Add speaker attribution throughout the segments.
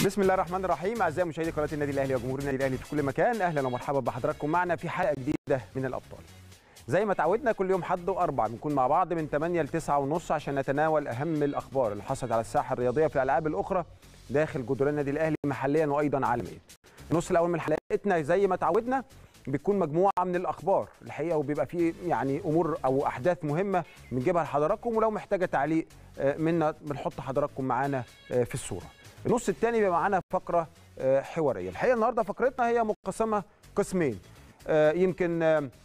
Speaker 1: بسم الله الرحمن الرحيم اعزائي مشاهدي قناه النادي الاهلي وجمهور النادي الاهلي في كل مكان اهلا ومرحبا بحضراتكم معنا في حلقه جديده من الابطال زي ما تعودنا كل يوم حد واربع بنكون مع بعض من 8 ل 9 ونص عشان نتناول اهم الاخبار اللي حصلت على الساحه الرياضيه في الالعاب الاخرى داخل جدران النادي الاهلي محليا وايضا عالميا النص الاول من حلقتنا زي ما تعودنا بتكون مجموعه من الاخبار الحقيقه وبيبقى فيه يعني امور او احداث مهمه بنجيبها لحضراتكم ولو محتاجه تعليق منا بنحط حضراتكم معانا في الصوره النص الثاني بيبقى معانا فقره حواريه الحقيقه النهارده فقرتنا هي مقسمه قسمين يمكن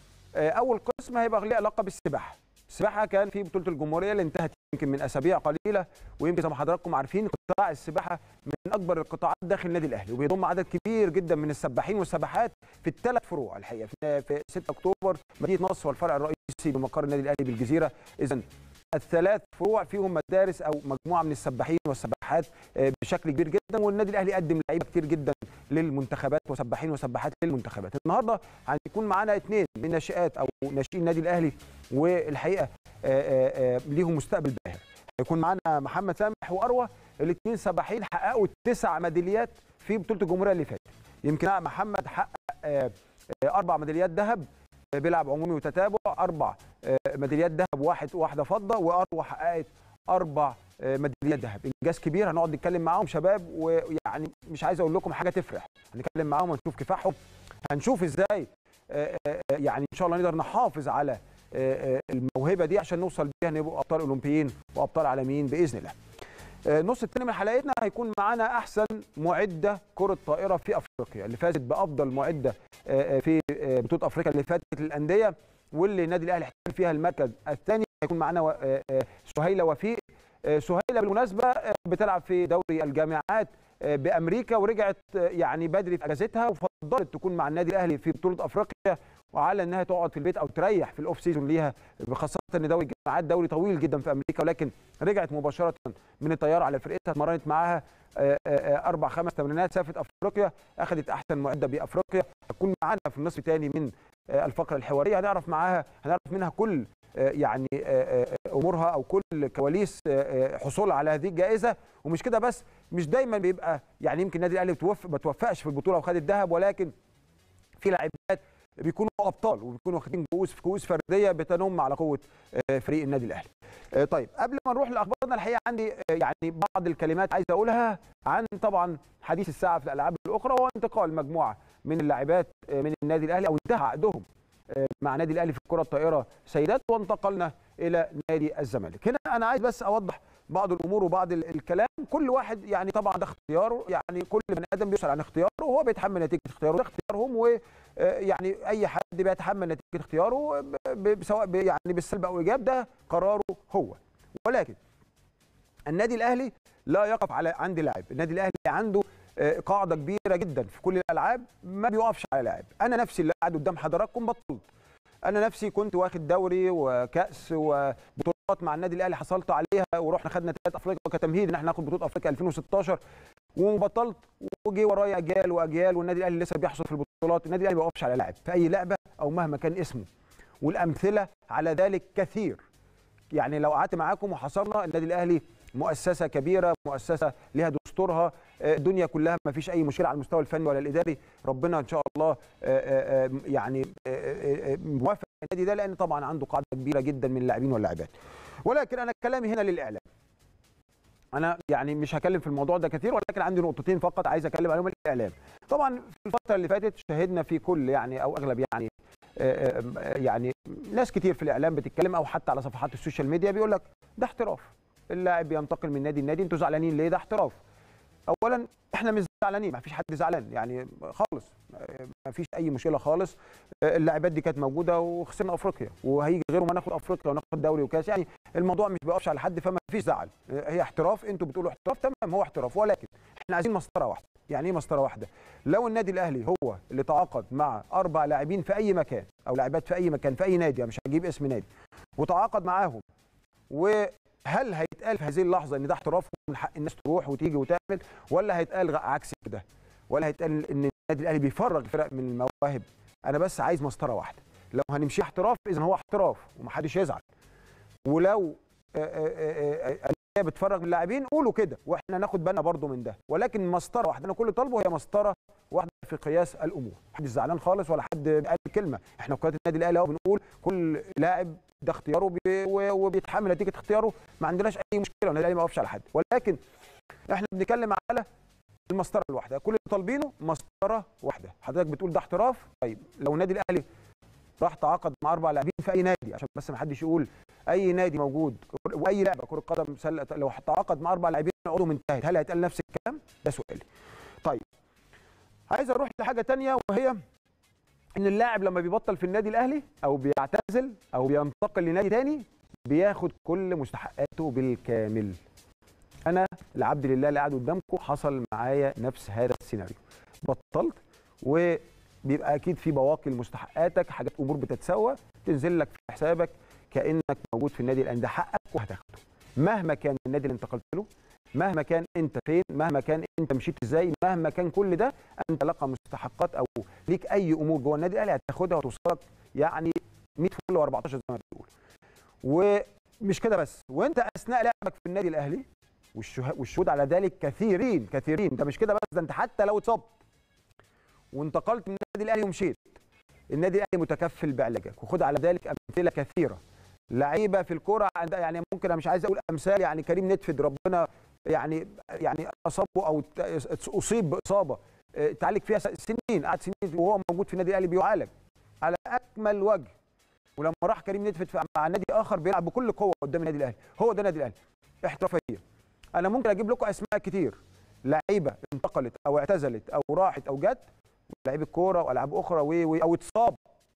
Speaker 1: اول قسم هيبقى ليه علاقه بالسباحه السباحه كان في بطوله الجمهوريه اللي انتهت يمكن من اسابيع قليله ويمكن زي ما حضراتكم عارفين قطاع السباحه من اكبر القطاعات داخل النادي الاهلي وبيضم عدد كبير جدا من السباحين والسباحات في الثلاث فروع الحقيقه في 6 اكتوبر مدينه نصر والفرع الرئيسي بمقر النادي الاهلي بالجزيره اذا الثلاث فروع فيهم مدارس او مجموعه من السباحين والسباحات بشكل كبير جدا والنادي الاهلي قدم لعيبه كتير جدا للمنتخبات وسباحين وسباحات للمنتخبات النهارده هيكون معانا اثنين من ناشئات او ناشئين النادي الاهلي والحقيقه ليهم مستقبل باهر هيكون معانا محمد سامح واروى الاثنين سباحين حققوا تسع ميداليات في بطوله الجمهوريه اللي فاتت يمكن محمد حقق اربع ميداليات ذهب بيلعب عمومي وتتابع اربع ميداليات ذهب واحد واحده فضه واروى حققت اربع ميداليات ذهب انجاز كبير هنقعد نتكلم معاهم شباب ويعني مش عايز اقول لكم حاجه تفرح هنتكلم معاهم ونشوف كفاحهم هنشوف ازاي يعني ان شاء الله نقدر نحافظ على الموهبه دي عشان نوصل بيها نبقى ابطال اولمبيين وابطال عالميين باذن الله النص الثاني من حلقتنا هيكون معانا احسن معده كره طائره في افريقيا اللي فازت بافضل معده في بطوله افريقيا اللي فاتت للانديه واللي النادي الاهلي احتل فيها المركز الثاني هيكون معانا سهيله وفيق سهيله بالمناسبه بتلعب في دوري الجامعات بامريكا ورجعت يعني بدري في اجازتها وفضلت تكون مع النادي الاهلي في بطوله افريقيا وعلى انها تقعد في البيت او تريح في الاوف سيزون ليها خاصه ان دوري الجامعات دوري طويل جدا في امريكا ولكن رجعت مباشره من الطياره على فرقتها اتمرنت معاها اربع خمس تمرينات سافرت افريقيا اخذت احسن معده بافريقيا هتكون معانا في النصف الثاني من الفقره الحواريه هنعرف معاها هنعرف منها كل يعني امورها او كل كواليس حصولها على هذه الجائزه ومش كده بس مش دايما بيبقى يعني يمكن النادي الاهلي ما توفقش في البطوله وخد الذهب ولكن في لاعبات بيكونوا ابطال وبيكونوا واخدين كؤوس في كؤوس فرديه بتنم على قوه فريق النادي الاهلي. طيب قبل ما نروح لاخبارنا الحقيقه عندي يعني بعض الكلمات عايز اقولها عن طبعا حديث الساعه في الالعاب الاخرى وهو انتقال مجموعه من اللاعبات من النادي الاهلي او انتهى عقدهم مع نادي الاهلي في الكره الطائره سيدات وانتقلنا الى نادي الزمالك. هنا انا عايز بس اوضح بعض الامور وبعض الكلام كل واحد يعني طبعا ده اختياره يعني كل بني ادم بيسال عن اختياره وهو بيتحمل نتيجه اختياره ده اختيارهم ويعني اي حد بيتحمل نتيجه اختياره سواء يعني بالسلب او الايجاب ده قراره هو ولكن النادي الاهلي لا يقف على عند لاعب النادي الاهلي عنده قاعده كبيره جدا في كل الالعاب ما بيوقفش على لاعب انا نفسي اللي قاعد قدام حضراتكم بطلت انا نفسي كنت واخد دوري وكاس وبطولات مع النادي الاهلي حصلت عليها ورحنا خدنا ثلاث افريقيا كتمهيد ان احنا ناخد بطوله افريقيا 2016 وبطلت وجي ورايا اجيال واجيال والنادي الاهلي لسه بيحصل في البطولات النادي الاهلي ما بيوقفش على لاعب في اي لعبه او مهما كان اسمه والامثله على ذلك كثير يعني لو قعدت معاكم وحصرنا النادي الاهلي مؤسسه كبيره مؤسسه لها دستورها الدنيا كلها ما فيش اي مشكله على المستوى الفني ولا الاداري ربنا ان شاء الله يعني موافق النادي ده لان طبعا عنده قاعده كبيره جدا من اللاعبين واللاعبات ولكن انا كلامي هنا للاعلام انا يعني مش هكلم في الموضوع ده كثير ولكن عندي نقطتين فقط عايز اتكلم عليهم الاعلام طبعا في الفتره اللي فاتت شهدنا في كل يعني او اغلب يعني يعني ناس كتير في الاعلام بتتكلم او حتى على صفحات السوشيال ميديا بيقول لك ده احتراف اللاعب بينتقل من نادي لنادي انتوا زعلانين ليه ده احتراف اولا احنا مش زعلانين ما فيش حد زعلان يعني خالص ما فيش اي مشكله خالص اللاعبات دي كانت موجوده وخسرنا افريقيا وهيجي غيره ما ناخد افريقيا وناخد دوري وكاس يعني الموضوع مش بيقفش على حد فما فيش زعل هي احتراف انتوا بتقولوا احتراف تمام هو احتراف ولكن احنا عايزين مسطره واحده يعني ايه مسطره واحده لو النادي الاهلي هو اللي تعاقد مع اربع لاعبين في اي مكان او لاعبات في اي مكان في اي نادي مش هجيب اسم نادي وتعاقد معاهم و هل هيتقال في هذه اللحظه ان ده احتراف من حق الناس تروح وتيجي وتعمل ولا هيتقال عكس كده ولا هيتقال ان النادي الاهلي بيفرغ فرق من المواهب انا بس عايز مسطره واحده لو هنمشي احتراف اذا هو احتراف ومحدش يزعل ولو النادي جايه بتفرغ اللاعبين قولوا كده واحنا ناخد بالنا برضو من ده ولكن مسطره واحده انا كل اللي طالبه هي مسطره واحده في قياس الامور محدش زعلان خالص ولا حد قال كلمه احنا في قناه النادي الاهلي اهو بنقول كل لاعب ده اختياره بي وبيتحمل نتيجه اختياره ما عندناش اي مشكله والنادي الاهلي ما وقفش على حد ولكن احنا بنتكلم على المسطره الواحده كل اللي طالبينه مسطره واحده حضرتك بتقول ده احتراف طيب لو النادي الاهلي راح تعاقد مع اربع لاعبين في اي نادي عشان بس ما حدش يقول اي نادي موجود واي لعبه كره قدم سله لو تعاقد مع اربع لاعبين عقدهم انتهت هل هيتقال نفس الكلام؟ ده سؤالي. طيب عايز اروح لحاجه ثانيه وهي ان اللاعب لما بيبطل في النادي الاهلي او بيعتزل او بينتقل لنادي ثاني بياخد كل مستحقاته بالكامل. انا العبد لله اللي قاعد قدامكم حصل معايا نفس هذا السيناريو. بطلت و بيبقى اكيد في بواقي لمستحقاتك حاجات امور بتتسوى تنزل لك في حسابك كانك موجود في النادي الان ده حقك وهتاخده مهما كان النادي اللي انتقلت له مهما كان انت فين مهما كان انت مشيت ازاي مهما كان كل ده انت لقى مستحقات او ليك اي امور جوه النادي الاهلي هتاخدها وتوصلك يعني 100 فل و14 زي ما بيقول ومش كده بس وانت اثناء لعبك في النادي الاهلي والشهود على ذلك كثيرين كثيرين ده مش كده بس ده انت حتى لو اتصبت وانتقلت من النادي الاهلي ومشيت النادي الاهلي متكفل بعلاجك وخد على ذلك امثله كثيره لعيبه في الكوره عندها يعني ممكن انا مش عايز اقول امثال يعني كريم نتفد ربنا يعني يعني اصابه او اصيب باصابه تعالج فيها سنين قعد سنين وهو موجود في النادي الاهلي بيعالج على اكمل وجه ولما راح كريم نتفد مع نادي اخر بيلعب بكل قوه قدام النادي الاهلي هو ده النادي الاهلي احترافيه انا ممكن اجيب لكم اسماء كتير لعيبه انتقلت او اعتزلت او راحت او جت لعيب الكوره والعاب اخرى و او اتصاب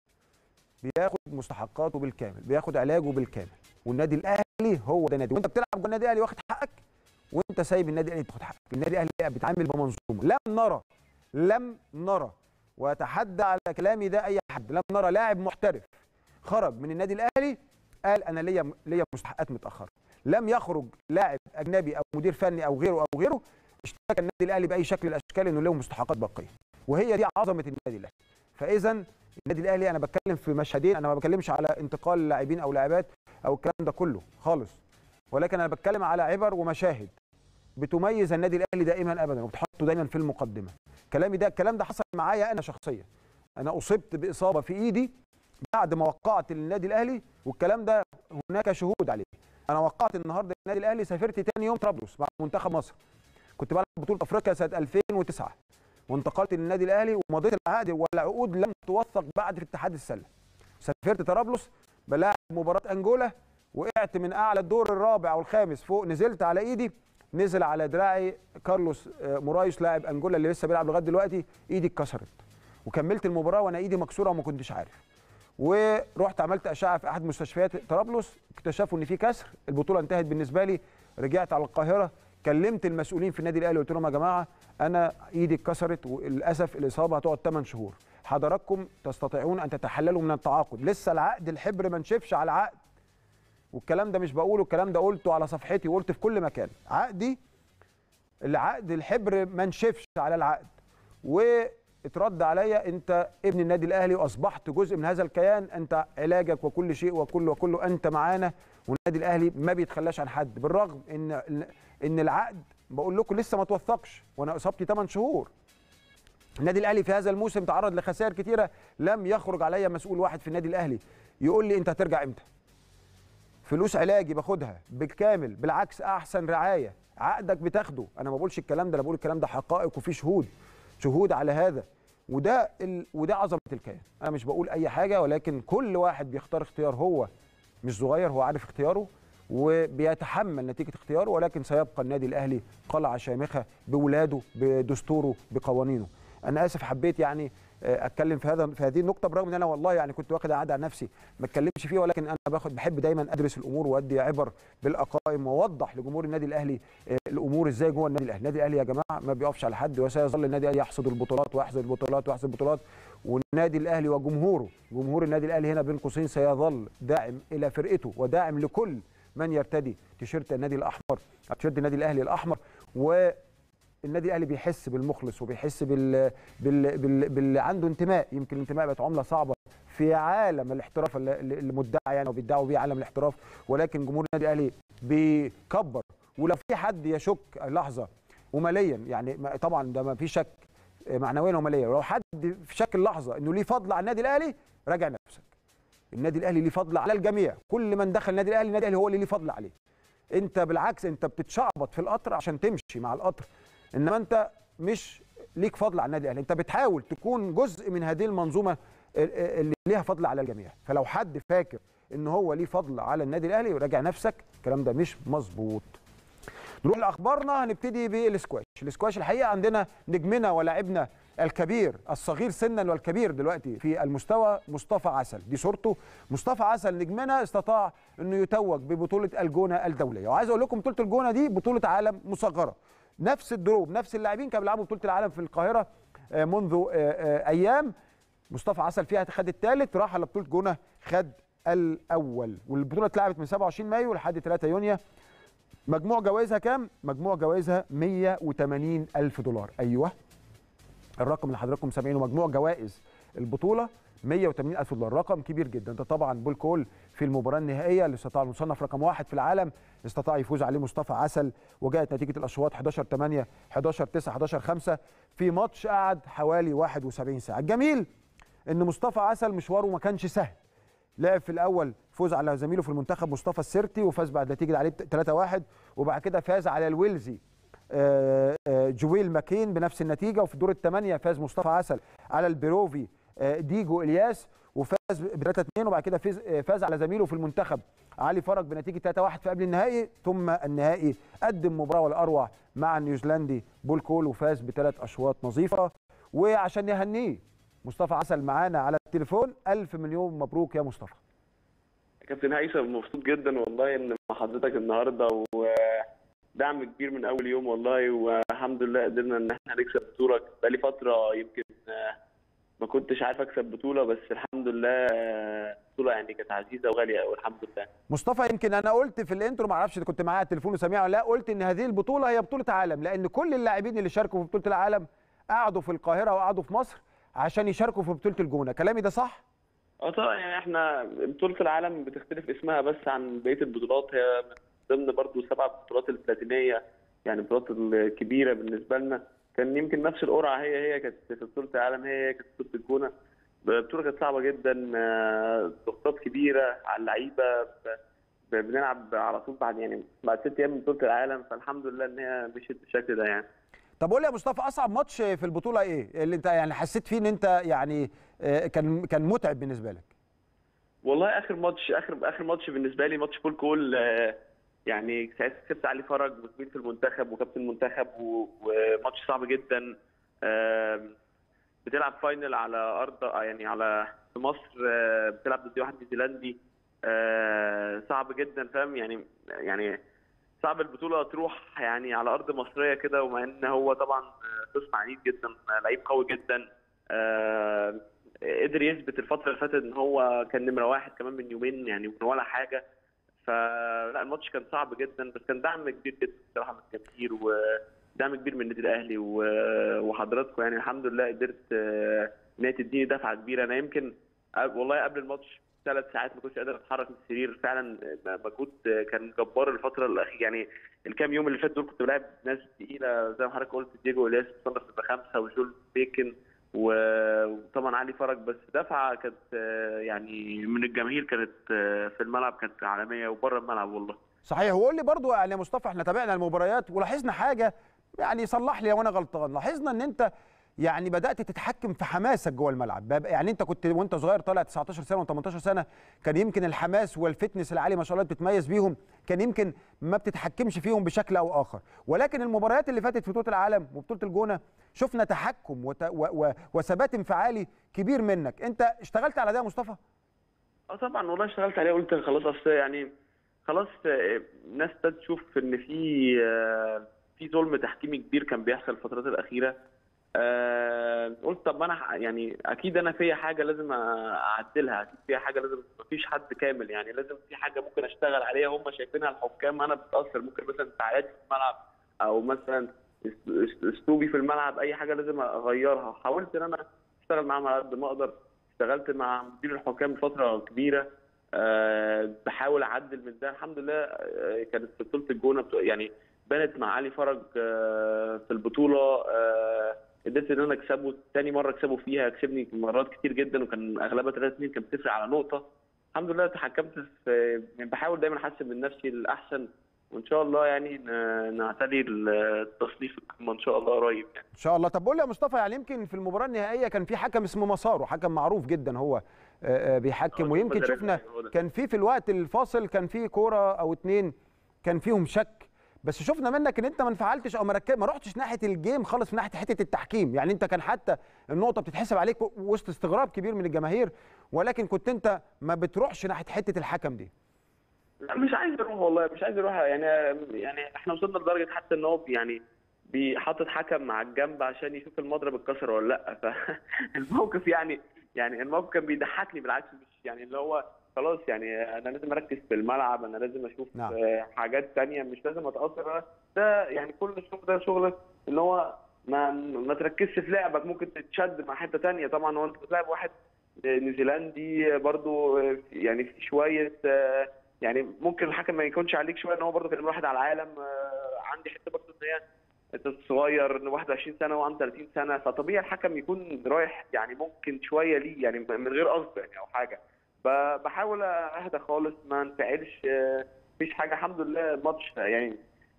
Speaker 1: بياخد مستحقاته بالكامل بياخد علاجه بالكامل والنادي الاهلي هو ده نادي وانت بتلعب جوه النادي الاهلي واخد حقك وانت سايب النادي الاهلي تاخد حقك النادي الاهلي بيتعامل بمنظومه لم نرى لم نرى واتحدى على كلامي ده اي حد لم نرى لاعب محترف خرج من النادي الاهلي قال انا ليا ليا مستحقات متاخره لم يخرج لاعب اجنبي او مدير فني او غيره او غيره اشتكى النادي الاهلي باي شكل من الاشكال انه له مستحقات باقيه وهي دي عظمه النادي الاهلي فاذا النادي الاهلي انا بتكلم في مشهدين انا ما بتكلمش على انتقال لاعبين او لاعبات او الكلام ده كله خالص ولكن انا بتكلم على عبر ومشاهد بتميز النادي الاهلي دائما ابدا وبتحطه دايما في المقدمه كلامي ده الكلام ده حصل معايا انا شخصيا انا اصبت باصابه في ايدي بعد ما وقعت للنادي الاهلي والكلام ده هناك شهود عليه انا وقعت النهارده النادي الاهلي سافرت تاني يوم طرابلس مع منتخب مصر كنت بلعب بطوله افريقيا سنه 2009 وانتقلت للنادي الاهلي ومضيت العقد والعقود لم توثق بعد في اتحاد السله سافرت طرابلس بلاعب مباراه انجولا وقعت من اعلى الدور الرابع او الخامس فوق نزلت على ايدي نزل على دراعي كارلوس مورايس لاعب انجولا اللي لسه بيلعب لغايه دلوقتي ايدي اتكسرت وكملت المباراه وانا ايدي مكسوره وما كنتش عارف ورحت عملت اشعه في احد مستشفيات طرابلس اكتشفوا ان في كسر البطوله انتهت بالنسبه لي رجعت على القاهره كلمت المسؤولين في النادي الاهلي قلت لهم يا جماعه انا ايدي اتكسرت وللاسف الاصابه هتقعد 8 شهور حضراتكم تستطيعون ان تتحللوا من التعاقد لسه العقد الحبر ما نشفش على العقد والكلام ده مش بقوله الكلام ده قلته على صفحتي وقلت في كل مكان عقدي العقد الحبر ما نشفش على العقد واترد عليا انت ابن النادي الاهلي واصبحت جزء من هذا الكيان انت علاجك وكل شيء وكل وكله انت معانا والنادي الاهلي ما بيتخلاش عن حد بالرغم ان ان العقد بقول لكم لسه ما توثقش وانا اصابتي 8 شهور النادي الاهلي في هذا الموسم تعرض لخسائر كتيره لم يخرج عليا مسؤول واحد في النادي الاهلي يقول لي انت هترجع امتى فلوس علاجي باخدها بالكامل بالعكس احسن رعايه عقدك بتاخده انا ما بقولش الكلام ده انا بقول الكلام ده حقائق وفي شهود شهود على هذا وده ال... وده عظمه الكيان انا مش بقول اي حاجه ولكن كل واحد بيختار اختيار هو مش صغير هو عارف اختياره وبيتحمل نتيجه اختياره ولكن سيبقى النادي الاهلي قلعه شامخه بولاده بدستوره بقوانينه انا اسف حبيت يعني اتكلم في هذا في هذه النقطه برغم ان انا والله يعني كنت واخد عاده على نفسي ما اتكلمش فيه ولكن انا باخد بحب دايما ادرس الامور وادي عبر بالقائم واوضح لجمهور النادي الاهلي الامور ازاي جوه النادي الاهلي النادي الاهلي يا جماعه ما بيقفش على حد وسيظل النادي الاهلي يحصد البطولات ويحصد البطولات ويحصد البطولات والنادي الاهلي وجمهوره جمهور النادي الاهلي هنا بين قوسين سيظل داعم الى فرقته وداعم لكل من يرتدي تيشيرت النادي الاحمر تيشيرت النادي الاهلي الاحمر و النادي الاهلي بيحس بالمخلص وبيحس بال... بال... بال... بال... عنده انتماء يمكن الانتماء بقت عمله صعبه في عالم الاحتراف اللي مدعى يعني وبيدعوا بيه عالم الاحتراف ولكن جمهور النادي الاهلي بيكبر ولو في حد يشك لحظه وماليا يعني طبعا ده ما في شك معنويا وماليا ولو حد في شك اللحظه انه ليه فضل على النادي الاهلي راجع نفسك النادي الاهلي ليه فضل على الجميع كل من دخل النادي الاهلي النادي الاهلي هو اللي ليه فضل عليه انت بالعكس انت بتتشعبط في القطر عشان تمشي مع القطر انما انت مش ليك فضل على النادي الاهلي انت بتحاول تكون جزء من هذه المنظومه اللي ليها فضل على الجميع فلو حد فاكر ان هو ليه فضل على النادي الاهلي راجع نفسك الكلام ده مش مظبوط نروح لاخبارنا هنبتدي بالسكواش السكواش الحقيقه عندنا نجمنا ولاعبنا الكبير الصغير سنا والكبير دلوقتي في المستوى مصطفى عسل دي صورته مصطفى عسل نجمنا استطاع انه يتوج ببطوله الجونه الدوليه وعايز اقول لكم بطوله الجونه دي بطوله عالم مصغره نفس الدروب نفس اللاعبين كانوا بيلعبوا بطوله العالم في القاهره منذ ايام مصطفى عسل فيها خد الثالث راح على بطوله جونه خد الاول والبطوله اتلعبت من 27 مايو لحد 3 يونيو مجموع جوائزها كام مجموع جوائزها 180 الف دولار ايوه الرقم اللي حضراتكم سامعينه مجموع جوائز البطوله 180 الف دولار رقم كبير جدا ده طبعا بول كول في المباراه النهائيه اللي استطاع المصنف رقم واحد في العالم استطاع يفوز عليه مصطفى عسل وجاءت نتيجه الاشواط 11 8 11 9 11 5 في ماتش قعد حوالي 71 ساعه الجميل ان مصطفى عسل مشواره ما كانش سهل لعب في الاول فوز على زميله في المنتخب مصطفى السرتي وفاز بعد نتيجه عليه 3-1 وبعد كده فاز على الويلزي جويل ماكين بنفس النتيجه وفي دور الثمانيه فاز مصطفى عسل على البيروفي ديجو الياس وفاز ب 3 2 وبعد كده فاز على زميله في المنتخب علي فرج بنتيجه 3 1 في قبل النهائي ثم النهائي قدم مباراه والاروع مع النيوزيلندي بول كول وفاز بثلاث اشواط نظيفه وعشان نهنيه مصطفى عسل معانا على التليفون ألف مليون مبروك يا مصطفى
Speaker 2: كابتن هيثم مبسوط جدا والله ان مع حضرتك النهارده ودعم كبير من اول يوم والله والحمد لله قدرنا ان احنا نكسب بطوله بقالي فتره يمكن ما كنتش عارف اكسب بطوله بس الحمد لله بطوله يعني كانت عزيزه وغاليه قوي الحمد لله
Speaker 1: مصطفى يمكن انا قلت في الانترو ما اعرفش كنت معايا على التليفون وسامعها ولا لا قلت ان هذه البطوله هي بطوله عالم لان كل اللاعبين اللي شاركوا في بطوله العالم قعدوا في القاهره وقعدوا في مصر عشان يشاركوا في بطوله الجونه كلامي ده صح
Speaker 2: اه طبعا يعني احنا بطوله العالم بتختلف اسمها بس عن بقيه البطولات هي من ضمن برضو سبع بطولات البلاتينيه يعني البطولات الكبيره بالنسبه لنا كان يمكن نفس القرعه هي هي كانت في بطوله العالم هي هي كانت بطوله الجونه البطوله كانت صعبه جدا ضغوطات كبيره على اللعيبه بنلعب على طول بعد يعني بعد ست ايام من بطوله العالم فالحمد لله ان هي مشيت بالشكل ده يعني
Speaker 1: طب قول لي يا مصطفى اصعب ماتش في البطوله ايه اللي انت يعني حسيت فيه ان انت يعني كان كان متعب بالنسبه لك
Speaker 2: والله اخر ماتش اخر اخر ماتش بالنسبه لي ماتش بول كول يعني ساعتها كسبت علي فرج وزميل في المنتخب وكابتن المنتخب وماتش صعب جدا بتلعب فاينل على ارض يعني على في مصر بتلعب ضد واحد نيوزيلندي صعب جدا فاهم يعني يعني صعب البطوله تروح يعني على ارض مصريه كده ومع ان هو طبعا خصم عنيد جدا لعيب قوي جدا آه قدر يثبت الفتره اللي فاتت ان هو كان نمره واحد كمان من يومين يعني من ولا حاجه فلا الماتش كان صعب جدا بس كان دعم كبير جدا بصراحه من الجماهير ودعم كبير من النادي الاهلي وحضراتكم يعني الحمد لله قدرت ان هي تديني دفعه كبيره انا يمكن والله قبل الماتش ثلاث ساعات ما كنتش قادر اتحرك من السرير فعلا مجهود كان جبار الفتره الاخيره يعني الكام يوم اللي فات دول كنت بلعب ناس تقيله زي ما حضرتك قلت دييجو الياس مصنف تبقى خمسه وجول بيكن وطبعا علي فرج بس دفعه كانت يعني من الجماهير كانت في الملعب كانت عالميه وبره الملعب والله
Speaker 1: صحيح وقول لي برضو يعني يا مصطفى احنا تابعنا المباريات ولاحظنا حاجه يعني صلح لي لو انا غلطان لاحظنا ان انت يعني بدات تتحكم في حماسك جوه الملعب يعني انت كنت وانت صغير طالع 19 سنه و18 سنه كان يمكن الحماس والفتنس العالي ما شاء الله بتتميز بيهم كان يمكن ما بتتحكمش فيهم بشكل او اخر ولكن المباريات اللي فاتت في بطوله العالم وبطوله الجونه شفنا تحكم وت... و... و... وثبات انفعالي كبير منك انت اشتغلت على ده يا مصطفى
Speaker 2: اه طبعا والله اشتغلت عليه قلت خلاص اصل يعني خلاص الناس ابتدت تشوف ان في في ظلم تحكيمي كبير كان بيحصل الفترات الاخيره آه قلت طب ما انا يعني اكيد انا فيا حاجه لازم اعدلها اكيد فيها حاجه لازم مفيش حد كامل يعني لازم في حاجه ممكن اشتغل عليها هم شايفينها الحكام انا بتاثر ممكن مثلا تعادي في الملعب او مثلا اسلوبي في الملعب اي حاجه لازم اغيرها حاولت ان انا اشتغل معاهم على قد ما اقدر اشتغلت مع مدير الحكام فتره كبيره آه، بحاول اعدل من ده الحمد لله آه، كانت في بطوله الجونه بتو- يعني بانت مع علي فرج آه، في البطوله آه، قدرت ان انا اكسبه تاني مره اكسبه فيها كسبني مرات كتير جدا وكان اغلبها 3 2 كانت بتفرق على نقطه الحمد لله تحكمت في يعني بحاول دايما احسن من نفسي الاحسن وان شاء الله يعني ن- نعتلي التصنيف القمه ان شاء الله قريب يعني
Speaker 1: ان شاء الله طب قول لي يا مصطفى يعني يمكن في المباراه النهائيه كان في حكم اسمه مسار حكم معروف جدا هو آه، آه، بيحكم
Speaker 2: آه،
Speaker 1: ويمكن
Speaker 2: مدرب
Speaker 1: شفنا
Speaker 2: هو ده.
Speaker 1: كان في في الوقت الفاصل كان في كوره او اتنين كان فيهم شك بس شفنا منك ان انت ما انفعلتش او ما ركز ما رحتش ناحيه الجيم خالص في ناحيه حته التحكيم يعني انت كان حتى النقطه بتتحسب عليك وسط استغراب كبير من الجماهير ولكن كنت انت ما بتروحش ناحيه حته الحكم دي
Speaker 2: لا مش عايز اروح والله مش عايز اروح يعني يعني احنا وصلنا لدرجه حتى ان هو يعني بيحطط حكم مع الجنب عشان يشوف المضرب اتكسر ولا لا فالموقف يعني يعني الموقف كان بيضحكني بالعكس مش يعني اللي هو خلاص يعني انا لازم اركز في الملعب انا لازم اشوف
Speaker 1: نعم.
Speaker 2: آه، حاجات تانية مش لازم اتاثر ده يعني كل الشغل ده شغل اللي هو ما ما تركزش في لعبك ممكن تتشد مع حته تانية طبعا هو انت بتلعب واحد نيوزيلندي برضو يعني في شويه آه، يعني ممكن الحكم ما يكونش عليك شويه ان هو برضه كان واحد على العالم آه، عندي حته برضه ان هي انت صغير إن 21 سنه وعنده 30 سنه فطبيعي الحكم يكون رايح يعني ممكن شويه ليه يعني من غير قصد يعني او حاجه ب- بحاول اهدى خالص ما انفعلش آه، مفيش حاجه الحمد لله الماتش يعني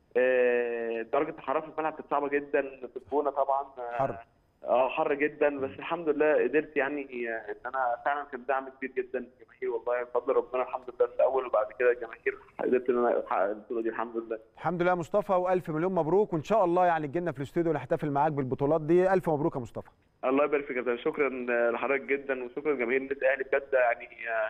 Speaker 2: آه، درجه الحراره في الملعب كانت صعبه جدا في الجونه طبعا آه،
Speaker 1: حر.
Speaker 2: اه حر جدا بس الحمد لله قدرت يعني آه، ان انا فعلا كان دعم كبير جدا من الجماهير والله بفضل ربنا الحمد لله في الاول وبعد كده الجماهير قدرت ان انا احقق البطوله دي الحمد لله
Speaker 1: الحمد لله يا مصطفى والف مليون مبروك وان شاء الله يعني تجينا في الاستوديو نحتفل معاك بالبطولات دي الف مبروك يا مصطفى
Speaker 2: الله يبارك فيك يا كابتن. شكرا لحضرتك جدا وشكرا لجماهير النادي الاهلي بجد يعني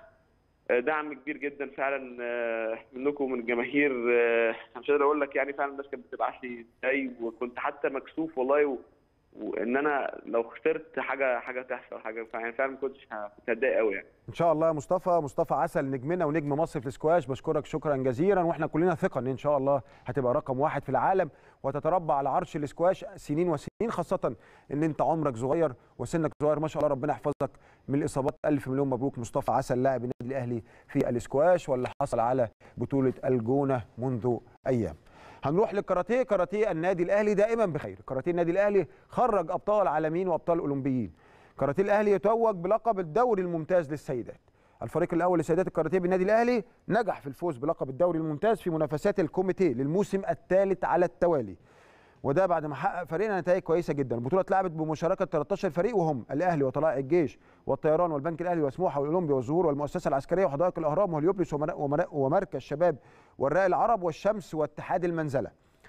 Speaker 2: آه، دعم كبير جدا فعلا آه، منكم ومن الجماهير آه، أنا مش قادر اقول لك يعني فعلا الناس كانت بتبعت لي ازاي وكنت حتى مكسوف والله و... وان انا لو خسرت حاجه حاجه تحصل حاجه يعني فعلا ما كنتش ه- كنت هتضايق قوي يعني
Speaker 1: ان شاء الله يا مصطفى مصطفى عسل نجمنا ونجم مصر في السكواش بشكرك شكرا جزيلا واحنا كلنا ثقه ان ان شاء الله هتبقى رقم واحد في العالم وتتربع على عرش السكواش سنين وسنين خاصه ان انت عمرك صغير وسنك صغير ما شاء الله ربنا يحفظك من الاصابات الف مليون مبروك مصطفى عسل لاعب النادي الاهلي في السكواش واللي حصل على بطوله الجونه منذ ايام هنروح للكاراتيه كاراتيه النادي الاهلي دائما بخير كاراتيه النادي الاهلي خرج ابطال عالميين وابطال اولمبيين كاراتيه الاهلي يتوج بلقب الدوري الممتاز للسيدات الفريق الاول لسيدات الكاراتيه بالنادي الاهلي نجح في الفوز بلقب الدوري الممتاز في منافسات الكوميتيه للموسم الثالث على التوالي وده بعد ما حقق فريقنا نتائج كويسه جدا البطوله اتلعبت بمشاركه 13 فريق وهم الاهلي وطلائع الجيش والطيران والبنك الاهلي وسموحه والاولمبي والزهور والمؤسسه العسكريه وحدائق الاهرام وهليوبلس ومر- ومر- ومركز شباب والراي العرب والشمس واتحاد المنزله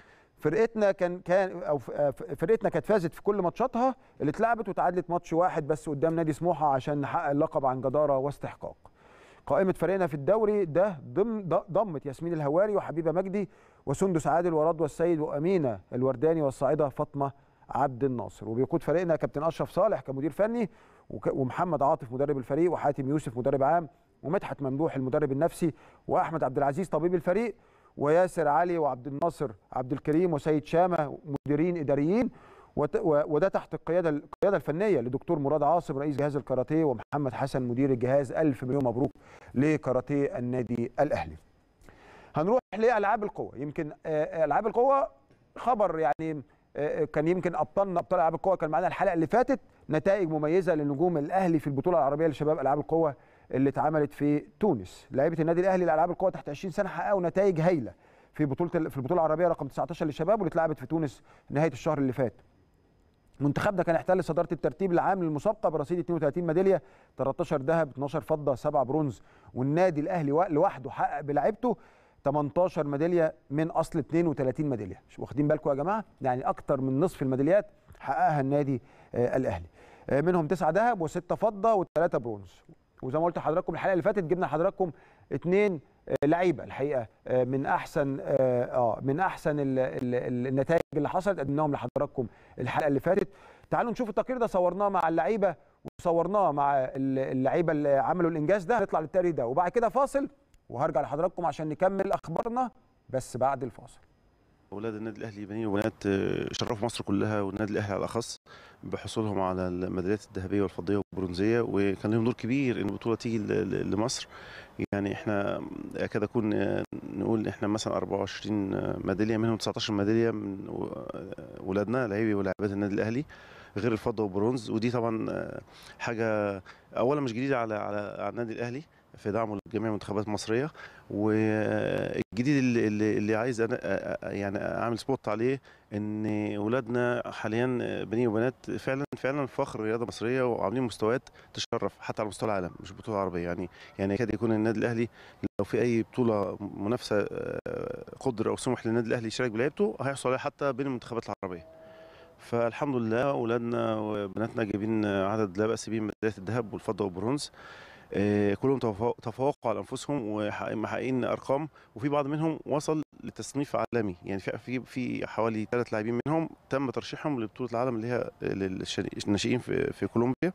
Speaker 1: فرقتنا كان كان او ف- آه، فرقتنا كانت فازت في كل ماتشاتها اللي اتلعبت وتعادلت ماتش واحد بس قدام نادي سموحه عشان نحقق اللقب عن جداره واستحقاق قائمة فريقنا في الدوري ده ضم ض- ضمت ياسمين الهواري وحبيبة مجدي وسندس عادل ورضوى السيد وأمينة الورداني والصاعدة فاطمة عبد الناصر وبيقود فريقنا كابتن أشرف صالح كمدير فني وك- ومحمد عاطف مدرب الفريق وحاتم يوسف مدرب عام ومدحت ممدوح المدرب النفسي وأحمد عبد العزيز طبيب الفريق وياسر علي وعبد الناصر عبد الكريم وسيد شامة مديرين إداريين وت- و- وده تحت القياده القياده الفنيه لدكتور مراد عاصم رئيس جهاز الكاراتيه ومحمد حسن مدير الجهاز الف مليون مبروك لكاراتيه النادي الاهلي. هنروح لالعاب القوه يمكن آه، العاب القوه خبر يعني آه، كان يمكن ابطالنا ابطال العاب القوه كان معانا الحلقه اللي فاتت نتائج مميزه لنجوم الاهلي في البطوله العربيه لشباب العاب القوه اللي اتعملت في تونس لعيبه النادي الاهلي لالعاب القوه تحت 20 سنه حققوا نتائج هايله في بطوله في البطوله العربيه رقم 19 للشباب واللي اتلعبت في تونس نهايه الشهر اللي فات منتخبنا كان احتل صداره الترتيب العام للمسابقه برصيد 32 ميداليه 13 ذهب 12 فضه 7 برونز والنادي الاهلي وا- لوحده حقق بلعبته 18 ميداليه من اصل 32 ميداليه مش واخدين بالكم يا جماعه يعني اكتر من نصف الميداليات حققها النادي آه الاهلي آه منهم 9 ذهب و6 فضه و3 برونز وزي ما قلت لحضراتكم الحلقه اللي فاتت جبنا لحضراتكم اثنين لعيبه الحقيقه آه، من احسن اه آه، من احسن ال- ال- ال- النتائج اللي حصلت قدمناهم لحضراتكم الحلقه اللي فاتت تعالوا نشوف التقرير ده صورناه مع اللعيبه وصورناه مع ال- اللعيبه اللي عملوا الانجاز ده هنطلع للتقرير ده وبعد كده فاصل وهرجع لحضراتكم عشان نكمل اخبارنا بس بعد الفاصل
Speaker 3: اولاد النادي الاهلي بنين وبنات آه، شرفوا مصر كلها والنادي الاهلي على الاخص بحصولهم على الميداليات الذهبيه والفضيه والبرونزيه وكان لهم دور كبير ان البطوله تيجي ل- ل- لمصر يعني احنا اكاد اكون آه، نقول احنا مثلا 24 ميداليه منهم 19 ميداليه من و- آه، ولادنا لاعبي ولاعبات النادي الاهلي غير الفضه والبرونز ودي طبعا آه، حاجه اولا مش جديده على على على النادي الاهلي في دعمه لجميع المنتخبات المصريه والجديد اللي, اللي اللي عايز انا أ- أ- يعني اعمل سبوت عليه ان اولادنا حاليا بنين وبنات فعلا فعلا فخر الرياضه المصريه وعاملين مستويات تشرف حتى على مستوى العالم مش بطوله عربيه يعني يعني يكاد يكون النادي الاهلي لو في اي بطوله منافسه آه، قدر او سمح للنادي الاهلي يشارك بلعبته هيحصل عليها حتى بين المنتخبات العربيه فالحمد لله اولادنا وبناتنا جايبين عدد لا باس به من ميداليات الذهب والفضه والبرونز آه، كلهم تفوق- تفوقوا على انفسهم ومحققين ارقام وفي بعض منهم وصل لتصنيف عالمي يعني في في في حوالي ثلاث لاعبين منهم تم ترشيحهم لبطوله العالم اللي هي للش- الناشئين في في كولومبيا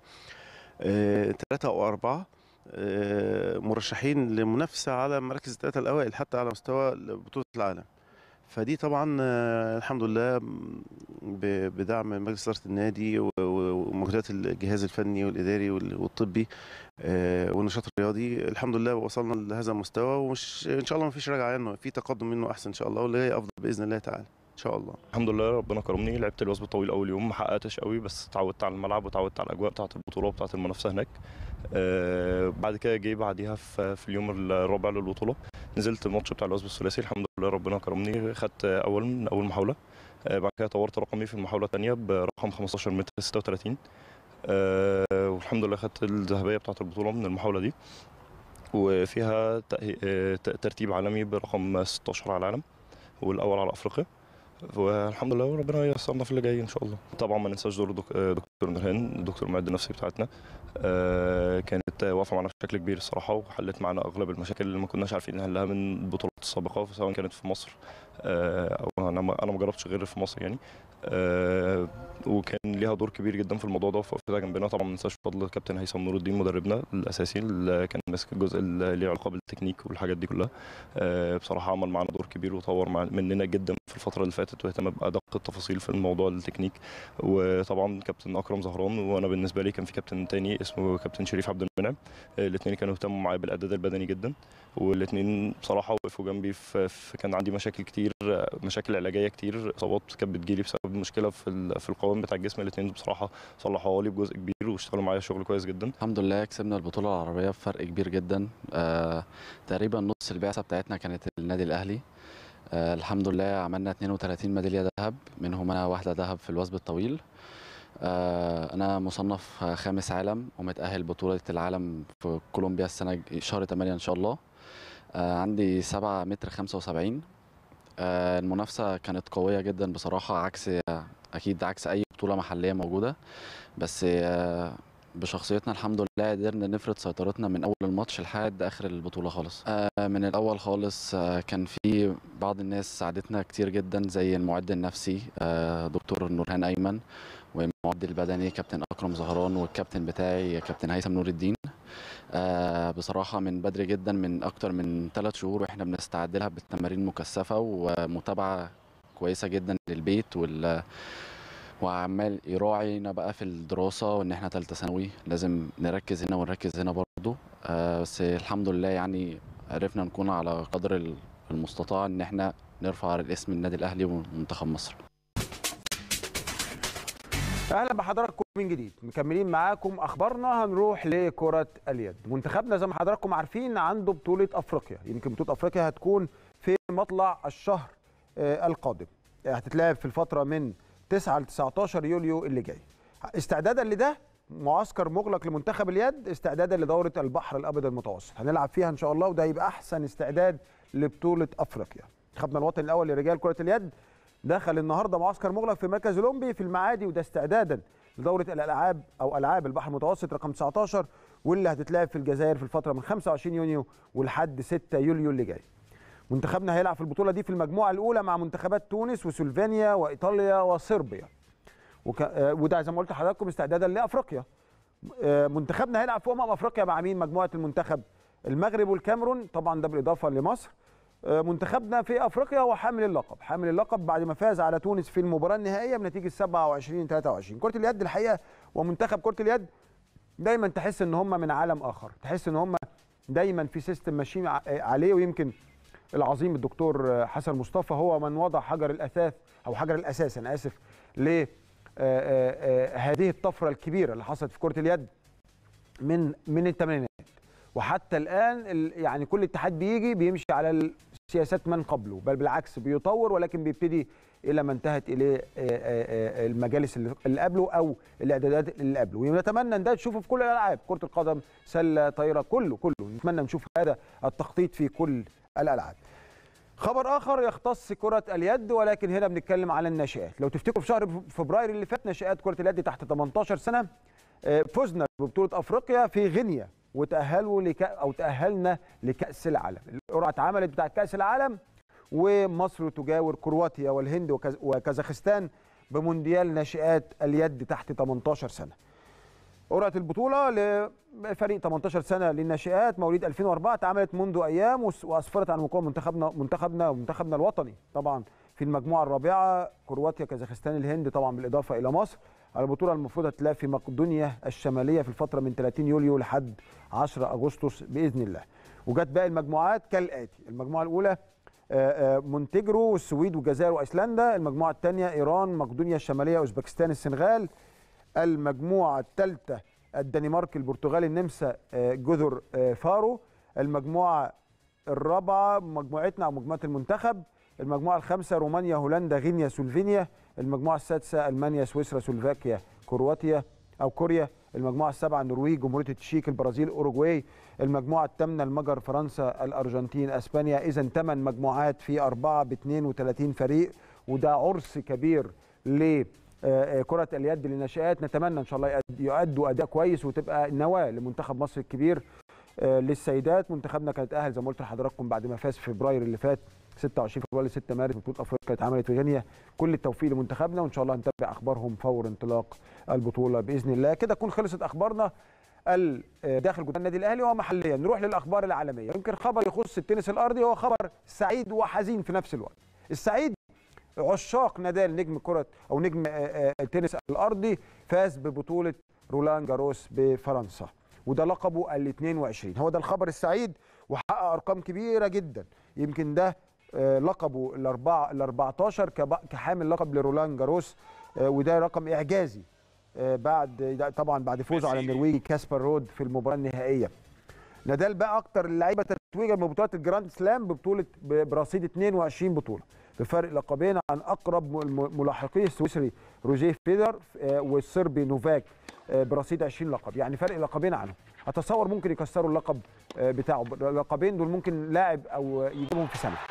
Speaker 3: ثلاثه او اربعه آه، مرشحين لمنافسه على مراكز الثلاثه الاوائل حتى على مستوى بطوله العالم فدي طبعا آه، الحمد لله ب- بدعم مجلس اداره النادي و- و- ومجهودات الجهاز الفني والاداري وال- والطبي آه، والنشاط الرياضي الحمد لله وصلنا لهذا المستوى ومش ان شاء الله ما فيش رجعه عنه في تقدم منه احسن ان شاء الله واللي هي افضل باذن الله تعالى ان شاء الله
Speaker 4: الحمد لله ربنا كرمني لعبت الوثب الطويل اول يوم ما حققتش قوي بس اتعودت على الملعب واتعودت على الاجواء بتاعه البطوله وبتاعه المنافسه هناك آه بعد كده جه بعديها في, في اليوم الرابع للبطوله نزلت الماتش بتاع الوثب الثلاثي الحمد لله ربنا كرمني خدت اول من اول محاوله آه بعد كده طورت رقمي في المحاوله الثانيه برقم 15 متر 36 آه والحمد لله خدت الذهبيه بتاعه البطوله من المحاوله دي وفيها تأهي- آه، ت- ترتيب عالمي برقم 16 على العالم والاول على افريقيا والحمد لله وربنا ييسرنا في اللي جاي ان شاء الله طبعا ما ننساش دور دك- دكتور نورهان الدكتور المعد النفسي بتاعتنا آه، كانت واقفه معانا بشكل كبير الصراحه وحلت معانا اغلب المشاكل اللي ما كناش عارفين نحلها من البطولات السابقه سواء كانت في مصر آه، او انا ما انا ما جربتش غير في مصر يعني آه، وكان ليها دور كبير جدا في الموضوع ده وفقفتها جنبنا طبعا ما ننساش فضل كابتن هيثم نور الدين مدربنا الاساسي اللي كان ماسك الجزء اللي ليه علاقه بالتكنيك والحاجات دي كلها آه، بصراحه عمل معانا دور كبير وطور مع- مننا جدا في الفتره اللي فاتت واهتم بادق التفاصيل في الموضوع التكنيك وطبعا كابتن اكرم زهران وانا بالنسبه لي كان في كابتن تاني اسمه كابتن شريف عبد المنعم الاثنين كانوا اهتموا معايا بالاعداد البدني جدا والاثنين بصراحه وقفوا جنبي في في- كان عندي مشاكل كتير مشاكل علاجيه كتير اصابات كانت بتجيلي بسبب مشكله في ال- في القوام بتاع الجسم الاثنين بصراحه صلحوها لي بجزء كبير واشتغلوا معايا شغل كويس جدا
Speaker 5: الحمد لله كسبنا البطولة العربية بفرق كبير جدا آه تقريبا نص البعثة بتاعتنا كانت النادي الأهلي آه الحمد لله عملنا 32 ميدالية ذهب منهم أنا واحدة ذهب في الوثب الطويل آه أنا مصنف خامس عالم ومتأهل بطولة العالم في كولومبيا السنة الج- شهر 8 إن شاء الله آه عندي 7 متر 75 آه المنافسة كانت قوية جدا بصراحة عكس أكيد عكس أي بطولة محلية موجودة بس آه بشخصيتنا الحمد لله قدرنا نفرض سيطرتنا من اول الماتش لحد اخر البطوله خالص آه، من الاول خالص آه، كان في بعض الناس ساعدتنا كتير جدا زي المعد النفسي آه، دكتور نورهان ايمن والمعد البدني كابتن اكرم زهران والكابتن بتاعي كابتن هيثم نور الدين آه، بصراحه من بدري جدا من اكتر من ثلاث شهور واحنا بنستعد لها بالتمارين مكثفه ومتابعه كويسه جدا للبيت وال وعمال يراعينا بقى في الدراسة وإن إحنا تالتة ثانوي لازم نركز هنا ونركز هنا برضه آه بس الحمد لله يعني عرفنا نكون على قدر ال- المستطاع إن إحنا نرفع الاسم النادي الأهلي ومنتخب مصر
Speaker 1: اهلا بحضراتكم من جديد مكملين معاكم اخبارنا هنروح لكره اليد منتخبنا زي ما حضراتكم عارفين عنده بطوله افريقيا يمكن بطوله افريقيا هتكون في مطلع الشهر آه، القادم هتتلعب في الفتره من 9 ل 19 يوليو اللي جاي استعدادا لده معسكر مغلق لمنتخب اليد استعدادا لدوره البحر الابيض المتوسط هنلعب فيها ان شاء الله وده يبقى احسن استعداد لبطوله افريقيا منتخبنا الوطني الاول لرجال كره اليد دخل النهارده معسكر مغلق في مركز اولمبي في المعادي وده استعدادا لدوره الالعاب او العاب البحر المتوسط رقم 19 واللي هتتلعب في الجزائر في الفتره من 25 يونيو ولحد 6 يوليو اللي جاي. منتخبنا هيلعب في البطوله دي في المجموعه الاولى مع منتخبات تونس وسلوفينيا وايطاليا وصربيا. وك... آه، وده زي ما قلت لحضراتكم استعدادا لافريقيا. آه، منتخبنا هيلعب في امم افريقيا مع مين؟ مجموعه المنتخب المغرب والكاميرون طبعا ده بالاضافه لمصر آه، منتخبنا في افريقيا هو حامل اللقب حامل اللقب بعد ما فاز على تونس في المباراه النهائيه بنتيجه 27 23 كره اليد الحقيقه ومنتخب كره اليد دايما تحس ان هم من عالم اخر تحس ان هم دايما في سيستم ماشيين ع- عليه ويمكن العظيم الدكتور حسن مصطفى هو من وضع حجر الاثاث او حجر الاساس انا اسف ل هذه الطفره الكبيره اللي حصلت في كره اليد من من الثمانينات وحتى الان ال- يعني كل اتحاد بيجي بيمشي على سياسات من قبله بل بالعكس بيطور ولكن بيبتدي الى ما انتهت اليه آه، آه، آه، المجالس اللي اللي قبله او الاعدادات اللي قبله ونتمنى ان ده تشوفه في كل الالعاب كره القدم سله طايره كله كله نتمنى نشوف هذا التخطيط في كل الالعاب خبر اخر يختص كره اليد ولكن هنا بنتكلم على الناشئات لو تفتكروا في شهر فبراير اللي فات ناشئات كره اليد تحت 18 سنه آه، فزنا ببطوله افريقيا في غينيا وتاهلوا لك او تاهلنا لكاس العالم القرعه اتعملت بتاعه كاس العالم ومصر تجاور كرواتيا والهند وكاز- وكازاخستان بمونديال ناشئات اليد تحت 18 سنه قرعه البطوله لفريق 18 سنه للناشئات مواليد 2004 اتعملت منذ ايام وس- واسفرت عن وقوع منتخبنا منتخبنا ومنتخبنا الوطني طبعا في المجموعه الرابعه كرواتيا كازاخستان الهند طبعا بالاضافه الى مصر البطوله المفروض هتلاقي في مقدونيا الشماليه في الفتره من 30 يوليو لحد 10 اغسطس باذن الله وجت باقي المجموعات كالاتي المجموعه الاولى آه، آه، مونتيجرو والسويد والجزائر وايسلندا المجموعه الثانيه ايران مقدونيا الشماليه اوزبكستان السنغال المجموعه الثالثه الدنمارك البرتغال النمسا آه، جزر آه، فارو المجموعه الرابعه مجموعتنا او مجموعه المنتخب المجموعه الخامسه رومانيا هولندا غينيا سلوفينيا المجموعه السادسه المانيا سويسرا سلوفاكيا كرواتيا او كوريا المجموعه السابعه النرويج جمهوريه التشيك البرازيل اوروجواي المجموعه الثامنه المجر فرنسا الارجنتين اسبانيا اذا ثمان مجموعات في اربعه ب 32 فريق وده عرس كبير ل آه، آه، كرة اليد للناشئات نتمنى ان شاء الله يأد- يؤدوا اداء كويس وتبقى نواة لمنتخب مصر الكبير آه، للسيدات منتخبنا كانت اهل زي ما قلت لحضراتكم بعد ما فاز في فبراير اللي فات 26 فبراير 6 مارس بطوله افريقيا اتعملت في غينيا كل التوفيق لمنتخبنا وان شاء الله نتابع اخبارهم فور انطلاق البطوله باذن الله كده تكون خلصت اخبارنا ال- آه، داخل جدران النادي الاهلي ومحليا نروح للاخبار العالميه يمكن خبر يخص التنس الارضي هو خبر سعيد وحزين في نفس الوقت السعيد عشاق نادال نجم كره او نجم آه، آه، التنس الارضي فاز ببطوله رولان جاروس بفرنسا وده لقبه ال 22 هو ده الخبر السعيد وحقق ارقام كبيره جدا يمكن ده آه، لقبه الاربعه ال 14 كب- كحامل لقب لرولان جاروس آه، وده رقم اعجازي آه، بعد ده طبعا بعد فوزه على النرويجي كاسبر رود في المباراه النهائيه نادال بقى اكتر اللعيبه تتويجا من بطولات الجراند سلام ببطوله ب- برصيد 22 بطوله بفرق لقبين عن اقرب م- ملاحقيه السويسري روجيه فيدر آه، والصربي نوفاك آه، برصيد 20 لقب يعني فرق لقبين عنه اتصور ممكن يكسروا اللقب آه، بتاعه اللقبين دول ممكن لاعب او يجيبهم في سنه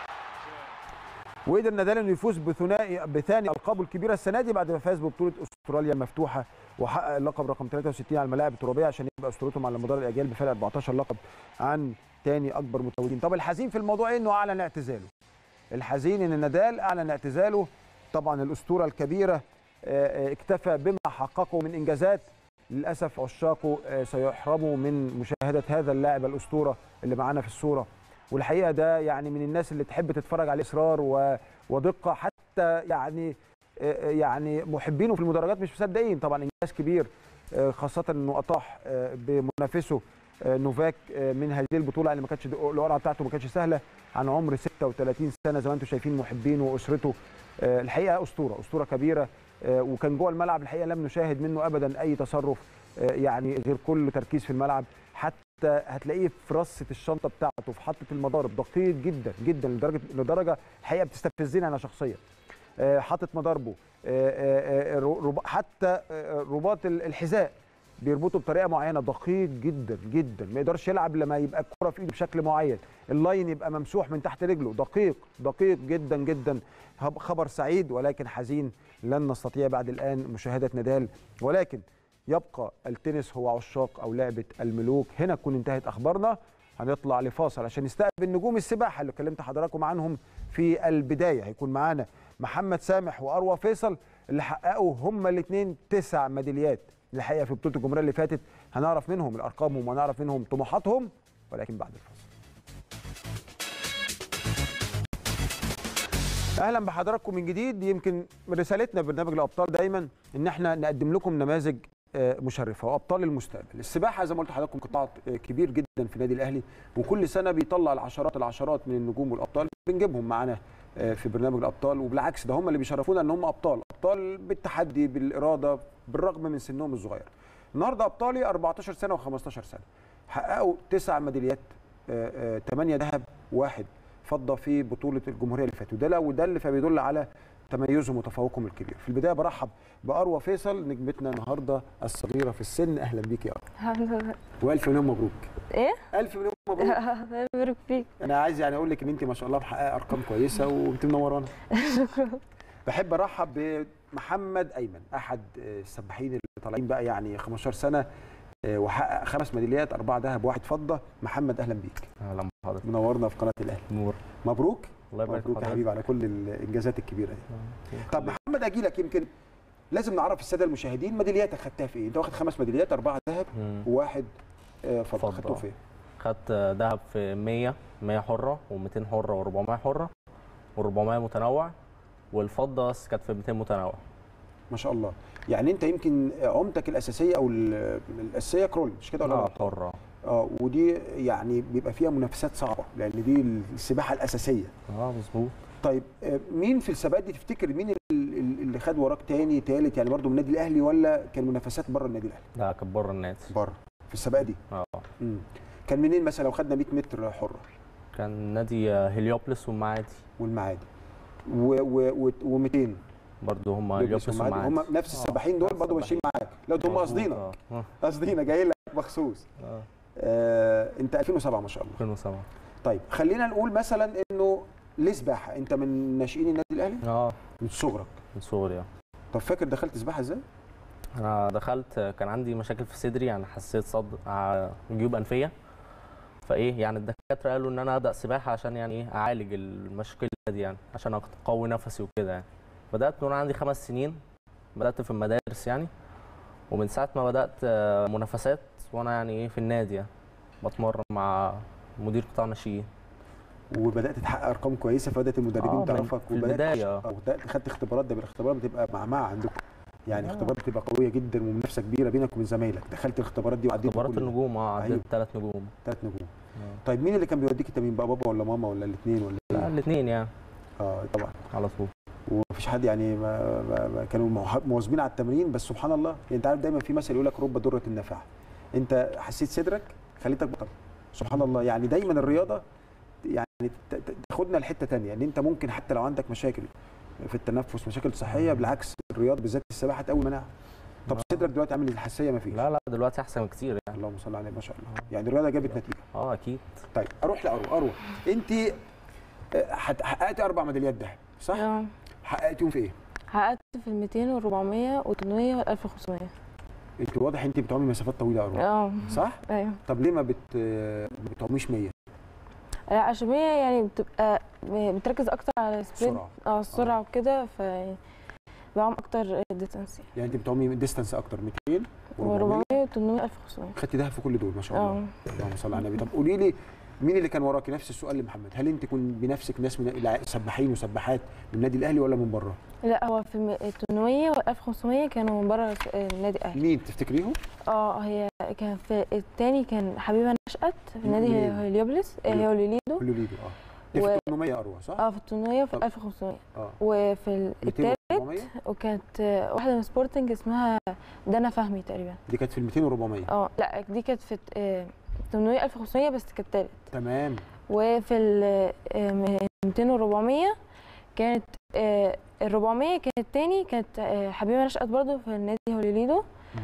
Speaker 1: وقدر نادال انه يفوز بثنائي بثاني القابه الكبيره السنه دي بعد ما فاز ببطوله استراليا المفتوحه وحقق اللقب رقم 63 على الملاعب الترابيه عشان يبقى اسطورتهم على مدار الاجيال بفرق 14 لقب عن تاني اكبر متوجين طب الحزين في الموضوع ايه انه اعلن اعتزاله الحزين ان نادال اعلن اعتزاله طبعا الاسطوره الكبيره آه، آه، اكتفى بما حققه من انجازات للاسف عشاقه آه، سيحرموا من مشاهده هذا اللاعب الاسطوره اللي معانا في الصوره والحقيقه ده يعني من الناس اللي تحب تتفرج عليه اصرار و- ودقه حتى يعني آه، يعني محبينه في المدرجات مش مصدقين طبعا انجاز كبير آه، خاصه انه اطاح آه، بمنافسه آه، نوفاك آه، من هذه البطوله اللي ما كانتش القرعه بتاعته ما كانتش سهله عن عمر 36 سنه زي ما انتم شايفين محبينه واسرته آه، الحقيقه اسطوره اسطوره كبيره آه، وكان جوه الملعب الحقيقه لم نشاهد منه ابدا اي تصرف آه، يعني غير كل تركيز في الملعب حتى هتلاقيه في رصه الشنطه بتاعته في حطه المضارب دقيق جدا جدا لدرجه لدرجه الحقيقه بتستفزني انا شخصيا آه، حاطط مضاربه آه، آه، آه، رب- حتى آه، رباط ال- الحذاء بيربطه بطريقه معينه دقيق جدا جدا ما يقدرش يلعب لما يبقى الكره في ايده بشكل معين اللاين يبقى ممسوح من تحت رجله دقيق دقيق جدا جدا هب- خبر سعيد ولكن حزين لن نستطيع بعد الان مشاهده نادال ولكن يبقى التنس هو عشاق او لعبه الملوك هنا تكون انتهت اخبارنا هنطلع لفاصل عشان نستقبل نجوم السباحه اللي كلمت حضراتكم عنهم في البدايه هيكون معانا محمد سامح واروى فيصل اللي حققوا هما الاثنين تسع ميداليات الحقيقه في بطوله الجمهوريه اللي فاتت هنعرف منهم الارقام وهنعرف منهم طموحاتهم ولكن بعد الفاصل اهلا بحضراتكم من جديد يمكن رسالتنا في برنامج الابطال دايما ان احنا نقدم لكم نماذج آه، مشرفه وابطال المستقبل السباحه زي ما قلت لحضراتكم قطاع آه، كبير جدا في النادي الاهلي وكل سنه بيطلع العشرات العشرات من النجوم والابطال بنجيبهم معانا آه، في برنامج الابطال وبالعكس ده هم اللي بيشرفونا ان هم ابطال ابطال بالتحدي بالاراده بالرغم من سنهم الصغير النهارده ابطالي 14 سنه و15 سنه حققوا تسع ميداليات ثمانيه ذهب واحد فضه في بطوله الجمهوريه اللي فاتت وده لا وده اللي فبيدل على تميزهم وتفوقهم الكبير في البدايه برحب باروى فيصل نجمتنا النهارده الصغيره في السن اهلا بيك يا اروى
Speaker 6: الحمد لله
Speaker 1: والف مليون مبروك
Speaker 6: ايه
Speaker 1: الف مليون مبروك
Speaker 6: الله يبارك فيك
Speaker 1: انا عايز يعني اقول لك ان انت ما شاء الله محققه ارقام كويسه وانت منورانا
Speaker 6: شكرا
Speaker 1: بحب ارحب بمحمد ايمن احد السباحين اللي طالعين بقى يعني 15 سنه آه، وحقق خمس ميداليات اربعه ذهب واحد فضه محمد اهلا بيك
Speaker 7: اهلا بحضرتك
Speaker 1: منورنا في قناه الاهلي
Speaker 7: نور
Speaker 1: مبروك
Speaker 7: الله يبارك
Speaker 1: مبروك يا
Speaker 7: حضرتك.
Speaker 1: حبيبي على كل الانجازات الكبيره دي
Speaker 7: آه.
Speaker 1: طب محمد اجي لك يمكن لازم نعرف الساده المشاهدين ميدالياتك خدتها في ايه انت واخد خمس ميداليات اربعه ذهب
Speaker 7: مم.
Speaker 1: وواحد آه، فضه
Speaker 7: فضة.
Speaker 1: خدتهم في ايه
Speaker 7: خدت ذهب في 100 100 حره و200 حره و400 حره و400 متنوع والفضه كانت في 200 متنوع
Speaker 1: ما شاء الله يعني انت يمكن عمتك الاساسيه او ال- الاساسيه كرول مش كده ولا
Speaker 7: اه
Speaker 1: لا
Speaker 7: حره
Speaker 1: اه ودي يعني بيبقى فيها منافسات صعبه لان دي السباحه الاساسيه
Speaker 7: اه مظبوط
Speaker 1: طيب آه، مين في السباقات دي تفتكر مين ال- ال- اللي خد وراك تاني تالت يعني برضه من النادي الاهلي ولا كان منافسات بره النادي الاهلي
Speaker 7: لا كانت بره النادي
Speaker 1: بره في السباقات دي
Speaker 7: اه
Speaker 1: مم. كان منين مثلا لو خدنا 100 متر حره
Speaker 7: كان نادي هليوبلس والمعادي
Speaker 1: والمعادي و200
Speaker 7: برضه هم هليوبلس
Speaker 1: هم
Speaker 7: والمعادي
Speaker 1: نفس السباحين دول
Speaker 7: نفس
Speaker 1: برضه ماشيين معاك لا ده هم
Speaker 7: مظبوط،
Speaker 1: قاصدينك
Speaker 7: اه آه،
Speaker 1: قاصدينك جايين لك مخصوص
Speaker 7: اه
Speaker 1: آه انت 2007 ما شاء الله
Speaker 7: 2007
Speaker 1: طيب خلينا نقول مثلا انه ليه سباحه انت من ناشئين النادي الاهلي
Speaker 7: اه
Speaker 1: من صغرك
Speaker 7: من صغري اه
Speaker 1: طب فاكر دخلت سباحه ازاي
Speaker 7: انا دخلت كان عندي مشاكل في صدري يعني حسيت صد ع- جيوب انفيه فايه يعني الدكاتره قالوا ان انا ابدا سباحه عشان يعني ايه اعالج المشكله دي يعني عشان اقوي نفسي وكده يعني بدات من وانا عندي خمس سنين بدات في المدارس يعني ومن ساعه ما بدات آه، منافسات وانا يعني ايه في النادي يعني بتمرن مع مدير قطاع ناشئين
Speaker 1: وبدات تحقق ارقام كويسه فبدات المدربين
Speaker 7: آه، من-
Speaker 1: تعرفك
Speaker 7: في
Speaker 1: وبدات
Speaker 7: البداية، آه.
Speaker 1: آه، وبدات خدت اختبارات ده بالاختبارات بتبقى معمعه عندكم يعني
Speaker 7: آه.
Speaker 1: اختبارات بتبقى قويه جدا ومنافسه كبيره بينك وبين زمايلك دخلت الاختبارات دي وعديت
Speaker 7: اختبارات النجوم اه عديت
Speaker 1: أيوة.
Speaker 7: ثلاث نجوم
Speaker 1: ثلاث نجوم طيب مين اللي كان بيوديك التمرين بقى بابا ولا ماما ولا الاثنين ولا
Speaker 7: لا
Speaker 1: إيه؟
Speaker 7: الاثنين يعني
Speaker 1: اه طبعا
Speaker 7: على طول
Speaker 1: ومفيش حد يعني ما ما ما كانوا موح- مواظبين على التمرين بس سبحان الله يعني انت عارف دايما في مثل يقول لك رب ضره النافعه انت حسيت صدرك خليتك بطل سبحان الله يعني دايما الرياضه يعني ت- ت- تاخدنا لحته ثانيه ان انت ممكن حتى لو عندك مشاكل في التنفس مشاكل صحيه بالعكس الرياضه بالذات السباحه تقوي مناعه طب صدرك دلوقتي عامل الحساسيه ما فيش
Speaker 7: لا لا دلوقتي احسن كتير يعني
Speaker 1: اللهم صل على النبي ما شاء الله يعني الرياضه جابت نتيجه
Speaker 7: اه اكيد
Speaker 1: طيب اروح لاروى اروى انت آه، حت- حققتي اربع ميداليات ذهب صح
Speaker 6: اه
Speaker 1: حققتيهم في ايه
Speaker 6: حققت في ال 200 وال 400 وال 800 وال 1500
Speaker 1: انت واضح انت بتعومي مسافات طويله يا اروى
Speaker 6: اه
Speaker 1: صح
Speaker 6: ايوه
Speaker 1: طب ليه ما بت ما بتعوميش 100
Speaker 6: لا عشان هي يعني بتبقى بتركز اكتر على السبرنت
Speaker 1: بسرعه
Speaker 6: اه السرعه وكده ف بعوم اكتر ديستانس
Speaker 1: يعني انت بتعومي ديستانس اكتر 200
Speaker 6: و
Speaker 1: و400
Speaker 6: 400 و 800 1500
Speaker 1: خدتي دهب في كل دول ما شاء الله
Speaker 6: اه
Speaker 1: اللهم صل على النبي طب قولي لي مين اللي كان وراكي نفس السؤال لمحمد هل انت كنت بنفسك ناس من الع- سباحين وسباحات من النادي الاهلي ولا من بره
Speaker 6: لا هو في ال 800 وال 1500 كانوا من بره النادي الاهلي
Speaker 1: مين تفتكريهم
Speaker 6: اه هي كان في التاني كان حبيبه نشأت في نادي
Speaker 1: منين؟
Speaker 6: هليوبلس آه،
Speaker 1: هليو-
Speaker 6: هليوليدو
Speaker 1: كله ليدو اه دي
Speaker 6: و-
Speaker 1: في 800 اروى صح
Speaker 6: اه في ال 800 وفي
Speaker 1: طب.
Speaker 6: ال 1500
Speaker 1: اه
Speaker 6: وفي ال-
Speaker 1: 200
Speaker 6: التالت
Speaker 1: و 400
Speaker 6: وكانت آه، واحده من سبورتنج اسمها دانا فهمي تقريبا
Speaker 1: دي كانت في ال 200 و 400
Speaker 6: اه لا دي كانت في آه، 800 1500 بس كانت تالت
Speaker 1: تمام
Speaker 6: وفي ال آه، 200 و 400 كانت آه، ال 400 كانت تاني كانت آه، حبيبه نشأت برضه في النادي هوليليدو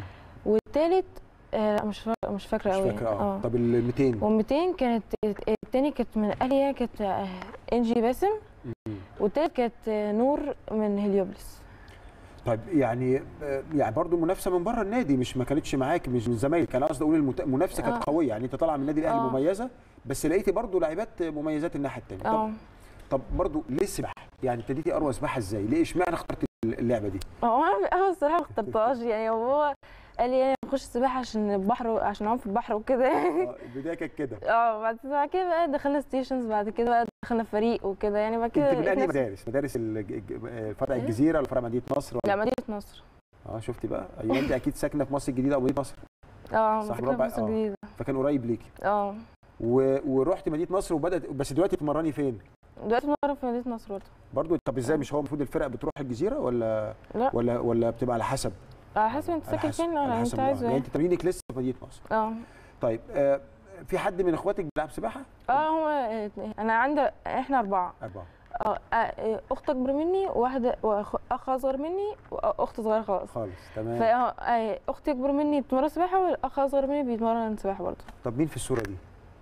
Speaker 6: والتالت آه، لا مش فاكره مش فاكره
Speaker 1: مش
Speaker 6: قوي
Speaker 1: فاكره اه طب ال 200
Speaker 6: و200 كانت التاني كانت من اهليا كانت آه، انجي باسم
Speaker 1: مم.
Speaker 6: والتالت كانت آه، نور من هليوبلس
Speaker 1: طيب يعني آه، يعني برضو منافسه من بره النادي مش ما كانتش معاك مش من زمايلك انا قصدي اقول المت- المنافسه كانت
Speaker 6: آه.
Speaker 1: قويه يعني انت طالعه من النادي الاهلي
Speaker 6: آه.
Speaker 1: مميزه بس لقيتي برضو لاعبات مميزات الناحيه الثانيه طب
Speaker 6: اه
Speaker 1: طب برضو ليه السباحه يعني ابتديتي اروى سباحه ازاي ليه اشمعنى اخترت اللعبه دي
Speaker 6: هو انا انا الصراحه ما اخترتهاش يعني هو قال لي يعني نخش السباحه عشان البحر عشان نعوم في البحر وكده يعني
Speaker 1: آه، البدايه كانت كده
Speaker 6: اه بعد بعد كده بقى دخلنا ستيشنز بعد كده بقى دخلنا فريق وكده يعني بعد كده
Speaker 1: انت من
Speaker 6: لقيت
Speaker 1: انهي
Speaker 6: نفسي-
Speaker 1: مدارس مدارس الج- الج- فرع
Speaker 6: إيه؟
Speaker 1: الجزيره ولا فرع مدينه نصر
Speaker 6: لا
Speaker 1: ولا
Speaker 6: مدينه نصر
Speaker 1: اه شفتي بقى ايوه انت اكيد ساكنه في مصر الجديده او مدينه نصر
Speaker 6: اه
Speaker 1: صح،
Speaker 6: ساكنة
Speaker 1: مربع-
Speaker 6: في مصر
Speaker 1: آه.
Speaker 6: الجديده
Speaker 1: فكان قريب ليكي
Speaker 6: اه
Speaker 1: و... ورحت مدينه نصر وبدات بس دلوقتي بتمرني فين
Speaker 6: دلوقتي مره في مدينه نصر برضه
Speaker 1: برضو طب ازاي مش هو المفروض الفرق بتروح الجزيره ولا
Speaker 6: لا
Speaker 1: ولا ولا بتبقى على حسب
Speaker 6: على حسب انت
Speaker 1: على
Speaker 6: ساكن
Speaker 1: حسب-
Speaker 6: فين
Speaker 1: على
Speaker 6: ولا
Speaker 1: حسب
Speaker 6: انت
Speaker 1: آه.
Speaker 6: عايزه
Speaker 1: يعني
Speaker 6: ايه
Speaker 1: انت تمرينك لسه في مدينه نصر
Speaker 6: اه
Speaker 1: طيب آه في حد من اخواتك بيلعب سباحه
Speaker 6: اه هو اتنين. انا عندي احنا اربعه
Speaker 1: اربعه
Speaker 6: اه آه، اخت اكبر مني وواحده وأخ- اخ اصغر مني واخت صغيره خالص
Speaker 1: خالص تمام
Speaker 6: فاختي اكبر مني بتتمرن سباحه والاخ اصغر مني بيتمرن سباحه برضه
Speaker 1: طب مين في الصوره دي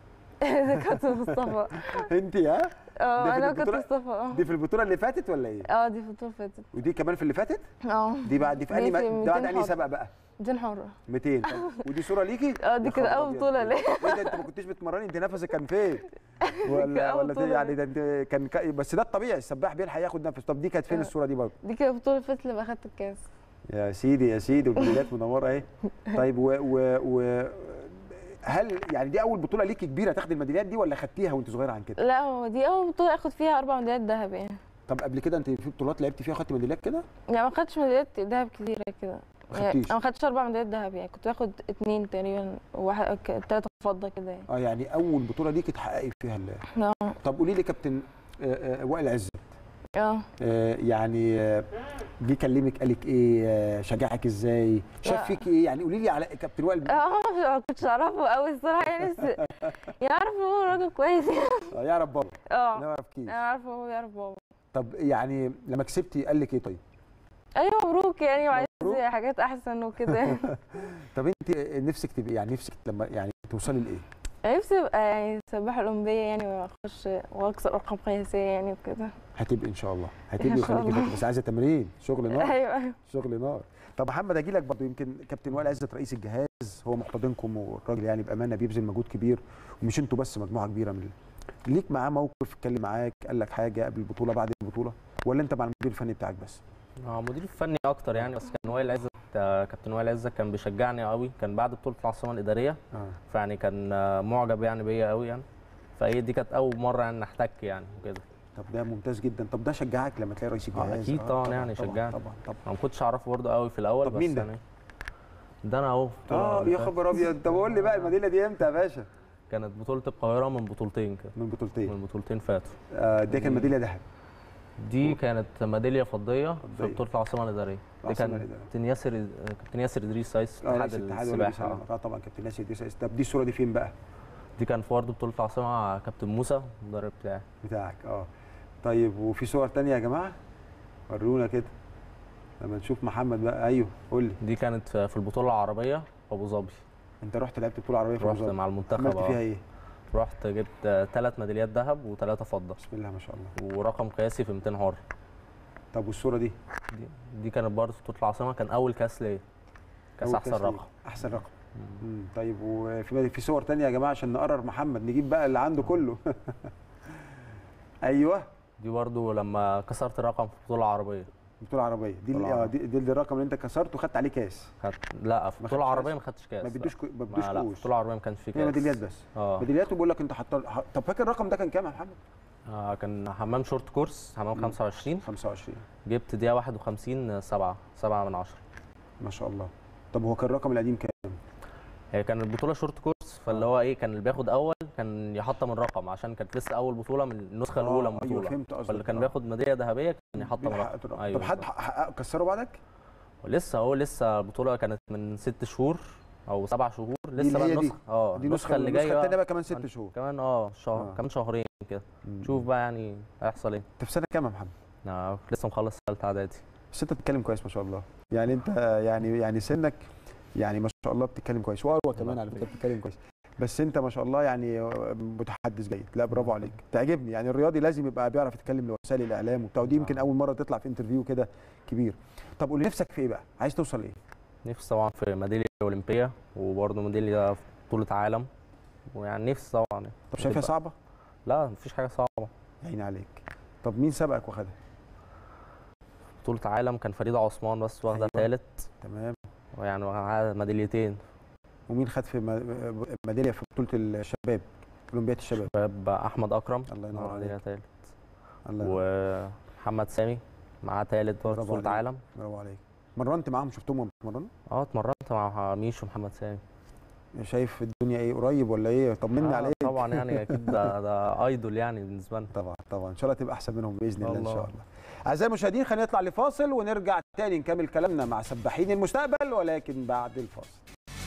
Speaker 6: ده كانت مصطفى
Speaker 1: انت ها دي
Speaker 6: اه
Speaker 1: في
Speaker 6: انا كنت
Speaker 1: البطولة؟
Speaker 6: مصطفى اه
Speaker 1: دي في البطوله اللي فاتت ولا ايه
Speaker 6: اه دي في البطوله اللي فاتت
Speaker 1: ودي كمان في اللي فاتت
Speaker 6: اه
Speaker 1: دي بعد دي في
Speaker 6: دي
Speaker 1: انهي
Speaker 6: في
Speaker 1: م- ده بعد
Speaker 6: 200
Speaker 1: انهي
Speaker 6: حرة.
Speaker 1: سبق بقى
Speaker 6: 200 حره
Speaker 1: 200 طب ودي صوره ليكي
Speaker 6: اه دي
Speaker 1: يا
Speaker 6: كده
Speaker 1: خبر
Speaker 6: اول
Speaker 1: أبيض.
Speaker 6: بطوله ليه
Speaker 1: ايه ده انت ما كنتش بتمرني انت نفسك كان فين ولا
Speaker 6: أول
Speaker 1: ولا دي
Speaker 6: بطولة
Speaker 1: يعني ده انت كان ك- بس ده الطبيعي السباح بيلحق ياخد نفس طب دي كانت فين
Speaker 6: آه.
Speaker 1: الصوره دي برضه
Speaker 6: دي كده البطوله اللي فاتت اللي اخدت الكاس
Speaker 1: يا سيدي يا سيدي والميداليات منوره اهي طيب و, و, و هل يعني دي اول بطوله ليكي كبيره تاخدي الميداليات دي ولا خدتيها وانت صغيره عن كده
Speaker 6: لا هو دي اول بطوله اخد فيها اربع ميداليات ذهب يعني
Speaker 1: طب قبل كده انت في بطولات لعبتي فيها خدتي ميداليات كده
Speaker 6: يعني ما خدتش ميداليات ذهب كتيره كده
Speaker 1: ما
Speaker 6: يعني
Speaker 1: خدتيش
Speaker 6: انا ما خدتش اربع ميداليات ذهب يعني كنت باخد اتنين تقريبا وواحد ثلاثه فضه كده يعني
Speaker 1: اه يعني اول بطوله ليكي تحققي فيها ال-
Speaker 6: اه
Speaker 1: طب قولي لي كابتن آه، آه، وائل عزت
Speaker 6: اه
Speaker 1: آه، يعني آه، جه كلمك قالك ايه آه، شجعك ازاي شاف
Speaker 6: لا.
Speaker 1: فيك ايه يعني قولي لي على كابتن وائل
Speaker 6: اه ما كنتش اعرفه قوي الصراحه يعني بس يعرف إن هو راجل كويس يعني
Speaker 1: آه، يعرف بابا لا
Speaker 6: اه
Speaker 1: ما يعرفكيش
Speaker 6: انا عارفه هو يعرف بابا
Speaker 1: طب يعني لما كسبتي قال لك ايه طيب
Speaker 6: ايوه مبروك يعني وعايز
Speaker 1: مبروك.
Speaker 6: حاجات احسن وكده
Speaker 1: طب انت نفسك تبقي يعني نفسك لما يعني توصلي لايه
Speaker 6: نفسي ابقى يعني سباحه اولمبيه يعني واخش واكسر ارقام قياسيه يعني وكده
Speaker 1: هتبقي ان شاء الله هتبقي
Speaker 6: إن شاء
Speaker 1: وخليكي
Speaker 6: الله.
Speaker 1: فاكرة، بس عايزه تمرين شغل نار
Speaker 6: ايوه ايوه
Speaker 1: شغل نار طب محمد اجي لك برضه يمكن كابتن وائل عزت رئيس الجهاز هو محتضنكم والراجل يعني بامانه بيبذل مجهود كبير ومش انتوا بس مجموعه كبيره من ليك معاه موقف اتكلم معاك قال لك حاجه قبل البطوله بعد البطوله ولا انت مع المدير الفني بتاعك بس
Speaker 7: اه مدير فني اكتر يعني بس كان وائل عزت آه، كابتن وائل عزت كان بيشجعني قوي كان بعد بطوله العاصمه الاداريه
Speaker 1: اه
Speaker 7: فيعني كان آه، معجب يعني بيا قوي يعني فهي دي كانت اول مره يعني نحتك يعني وكده
Speaker 1: طب ده ممتاز جدا طب ده شجعك لما تلاقي رئيس
Speaker 7: آه،
Speaker 1: الجهاز
Speaker 7: أكيد طبعاً يعني
Speaker 1: طبعا
Speaker 7: شجعني.
Speaker 1: طبعا طبعا
Speaker 7: انا ما كنتش اعرفه برضه قوي في الاول
Speaker 1: طب
Speaker 7: بس
Speaker 1: مين ده؟
Speaker 7: يعني ده انا اهو
Speaker 1: اه
Speaker 7: بطولة
Speaker 1: يا خبر ابيض طب قول لي بقى الميداليه دي امتى يا باشا
Speaker 7: كانت بطوله القاهره من بطولتين كده
Speaker 1: من بطولتين
Speaker 7: من بطولتين فاتوا
Speaker 1: آه دي كان ميداليه ذهب
Speaker 7: دي كانت ميداليه فضيه في
Speaker 1: فضية.
Speaker 7: بطوله العاصمه الاداريه دي
Speaker 1: العاصمة
Speaker 7: كان
Speaker 1: الإدارية.
Speaker 7: كابتن ياسر كابتن ياسر ادريس رئيس
Speaker 1: اه
Speaker 7: اتحاد
Speaker 1: رئيس الاتحاد ولا
Speaker 7: السباحه
Speaker 1: بيساعد.
Speaker 7: آه.
Speaker 1: اه طبعا كابتن ناسي دي طب دي الصوره دي فين بقى
Speaker 7: دي كان في برضه بطوله العاصمه مع كابتن موسى المدرب بتاعي
Speaker 1: بتاعك اه طيب وفي صور تانية يا جماعه ورونا كده لما نشوف محمد بقى ايوه قول لي
Speaker 7: دي كانت في في البطوله العربيه في ابو ظبي
Speaker 1: انت رحت لعبت بطوله عربيه في
Speaker 7: رحت
Speaker 1: أبو ظبي.
Speaker 7: مع المنتخب
Speaker 1: عملت
Speaker 7: آه.
Speaker 1: فيها ايه
Speaker 7: رحت جبت ثلاث ميداليات ذهب وثلاثه فضه
Speaker 1: بسم الله ما شاء الله
Speaker 7: ورقم قياسي في 200 حر
Speaker 1: طب والصوره دي
Speaker 7: دي, دي كانت برضه في بطوله العاصمه كان اول كاس ليا كاس
Speaker 1: أول
Speaker 7: احسن
Speaker 1: ليك.
Speaker 7: رقم
Speaker 1: احسن رقم مم. طيب وفي في صور تانية يا جماعه عشان نقرر محمد نجيب بقى اللي عنده كله ايوه
Speaker 7: دي برضه لما كسرت الرقم في البطوله العربيه
Speaker 1: بطوله عربيه دي
Speaker 7: بطولة
Speaker 1: اه
Speaker 7: عربية.
Speaker 1: دي, دي الرقم اللي انت كسرته وخدت عليه كاس
Speaker 7: خدت لا في
Speaker 1: ما
Speaker 7: البطوله
Speaker 1: خدتش
Speaker 7: العربيه
Speaker 1: كاس؟
Speaker 7: ما خدتش كاس
Speaker 1: ما
Speaker 7: لا.
Speaker 1: بيدوش كو- ما
Speaker 7: ما
Speaker 1: بيدوش
Speaker 7: لا في
Speaker 1: كؤوس
Speaker 7: البطوله العربيه ما كانش في
Speaker 1: هي
Speaker 7: كاس
Speaker 1: ميداليات بس
Speaker 7: اه
Speaker 1: ميداليات وبيقول لك انت حط طب فاكر الرقم ده كان كام يا محمد
Speaker 7: آه، كان حمام شورت كورس حمام
Speaker 1: مم.
Speaker 7: 25
Speaker 1: 25
Speaker 7: جبت دقيقه 51 7 7 من 10
Speaker 1: ما شاء الله طب هو كان الرقم القديم كام
Speaker 7: هي كان البطوله شورت كورس فاللي هو ايه كان اللي بياخد اول كان يحطم الرقم عشان كانت لسه اول بطوله من النسخه الاولى من
Speaker 1: آه، ايوه
Speaker 7: البطوله
Speaker 1: فهمت قصدك
Speaker 7: فاللي كان
Speaker 1: آه.
Speaker 7: بياخد ميداليه ذهبيه كان يحطم
Speaker 1: بيحقق
Speaker 7: الرقم
Speaker 1: الرقم.
Speaker 7: ايوه
Speaker 1: طب حد
Speaker 7: بالظبط.
Speaker 1: حقق كسره بعدك
Speaker 7: ولسه اهو لسه البطوله كانت من ست شهور او سبع شهور لسه
Speaker 1: اللي
Speaker 7: بقى
Speaker 1: هي دي.
Speaker 7: النسخه اه
Speaker 1: دي
Speaker 7: النسخه اللي
Speaker 1: النسخه
Speaker 7: جايه
Speaker 1: الثانيه
Speaker 7: بقى
Speaker 1: بقى كمان ست شهور
Speaker 7: كمان اه شهر
Speaker 1: آه.
Speaker 7: كمان شهرين كده
Speaker 1: مم.
Speaker 7: شوف بقى يعني هيحصل ايه
Speaker 1: انت في سنه كام يا محمد
Speaker 7: آه، لسه مخلص ثالثه اعدادي
Speaker 1: بس انت بتتكلم كويس ما شاء الله يعني انت يعني يعني سنك يعني ما شاء الله بتتكلم كويس واروى كمان على فكره بتتكلم كويس بس انت ما شاء الله يعني متحدث جيد لا برافو عليك تعجبني يعني الرياضي لازم يبقى بيعرف يتكلم لوسائل الاعلام وبتاع ودي يمكن اول مره تطلع في انترفيو كده كبير طب قول لي نفسك في ايه بقى عايز توصل لايه
Speaker 7: نفسي طبعا في ميداليه اولمبيه وبرضه ميداليه في بطوله عالم ويعني نفسي طبعا
Speaker 1: طب شايفها
Speaker 7: تبقى-
Speaker 1: صعبه
Speaker 7: لا مفيش حاجه صعبه
Speaker 1: يا عيني عليك طب مين سبقك واخدها
Speaker 7: بطوله عالم كان فريده عثمان بس واخده
Speaker 1: أيوة.
Speaker 7: ثالث
Speaker 1: تمام
Speaker 7: ويعني معاه ميداليتين
Speaker 1: ومين خد في م- ميداليه في بطوله الشباب اولمبياد الشباب
Speaker 7: شباب احمد اكرم
Speaker 1: الله ينور
Speaker 7: معاه
Speaker 1: عليك.
Speaker 7: ميداليه تالت
Speaker 1: الله ينور.
Speaker 7: ومحمد سامي معاه تالت برضه
Speaker 1: برافو
Speaker 7: بطوله
Speaker 1: عليك.
Speaker 7: عالم
Speaker 1: برافو عليك مرنت معاهم شفتهم وهم بيتمرنوا
Speaker 7: اه اتمرنت مع ميشو ومحمد سامي
Speaker 1: شايف الدنيا ايه قريب ولا ايه طمني
Speaker 7: آه
Speaker 1: عليك
Speaker 7: طبعا يعني اكيد ده ده ايدول يعني بالنسبه لنا
Speaker 1: طبعا طبعا ان شاء الله تبقى احسن منهم باذن الله ان
Speaker 7: الله.
Speaker 1: شاء الله اعزائي المشاهدين خلينا نطلع لفاصل ونرجع تاني نكمل كلامنا مع سباحين المستقبل ولكن بعد الفاصل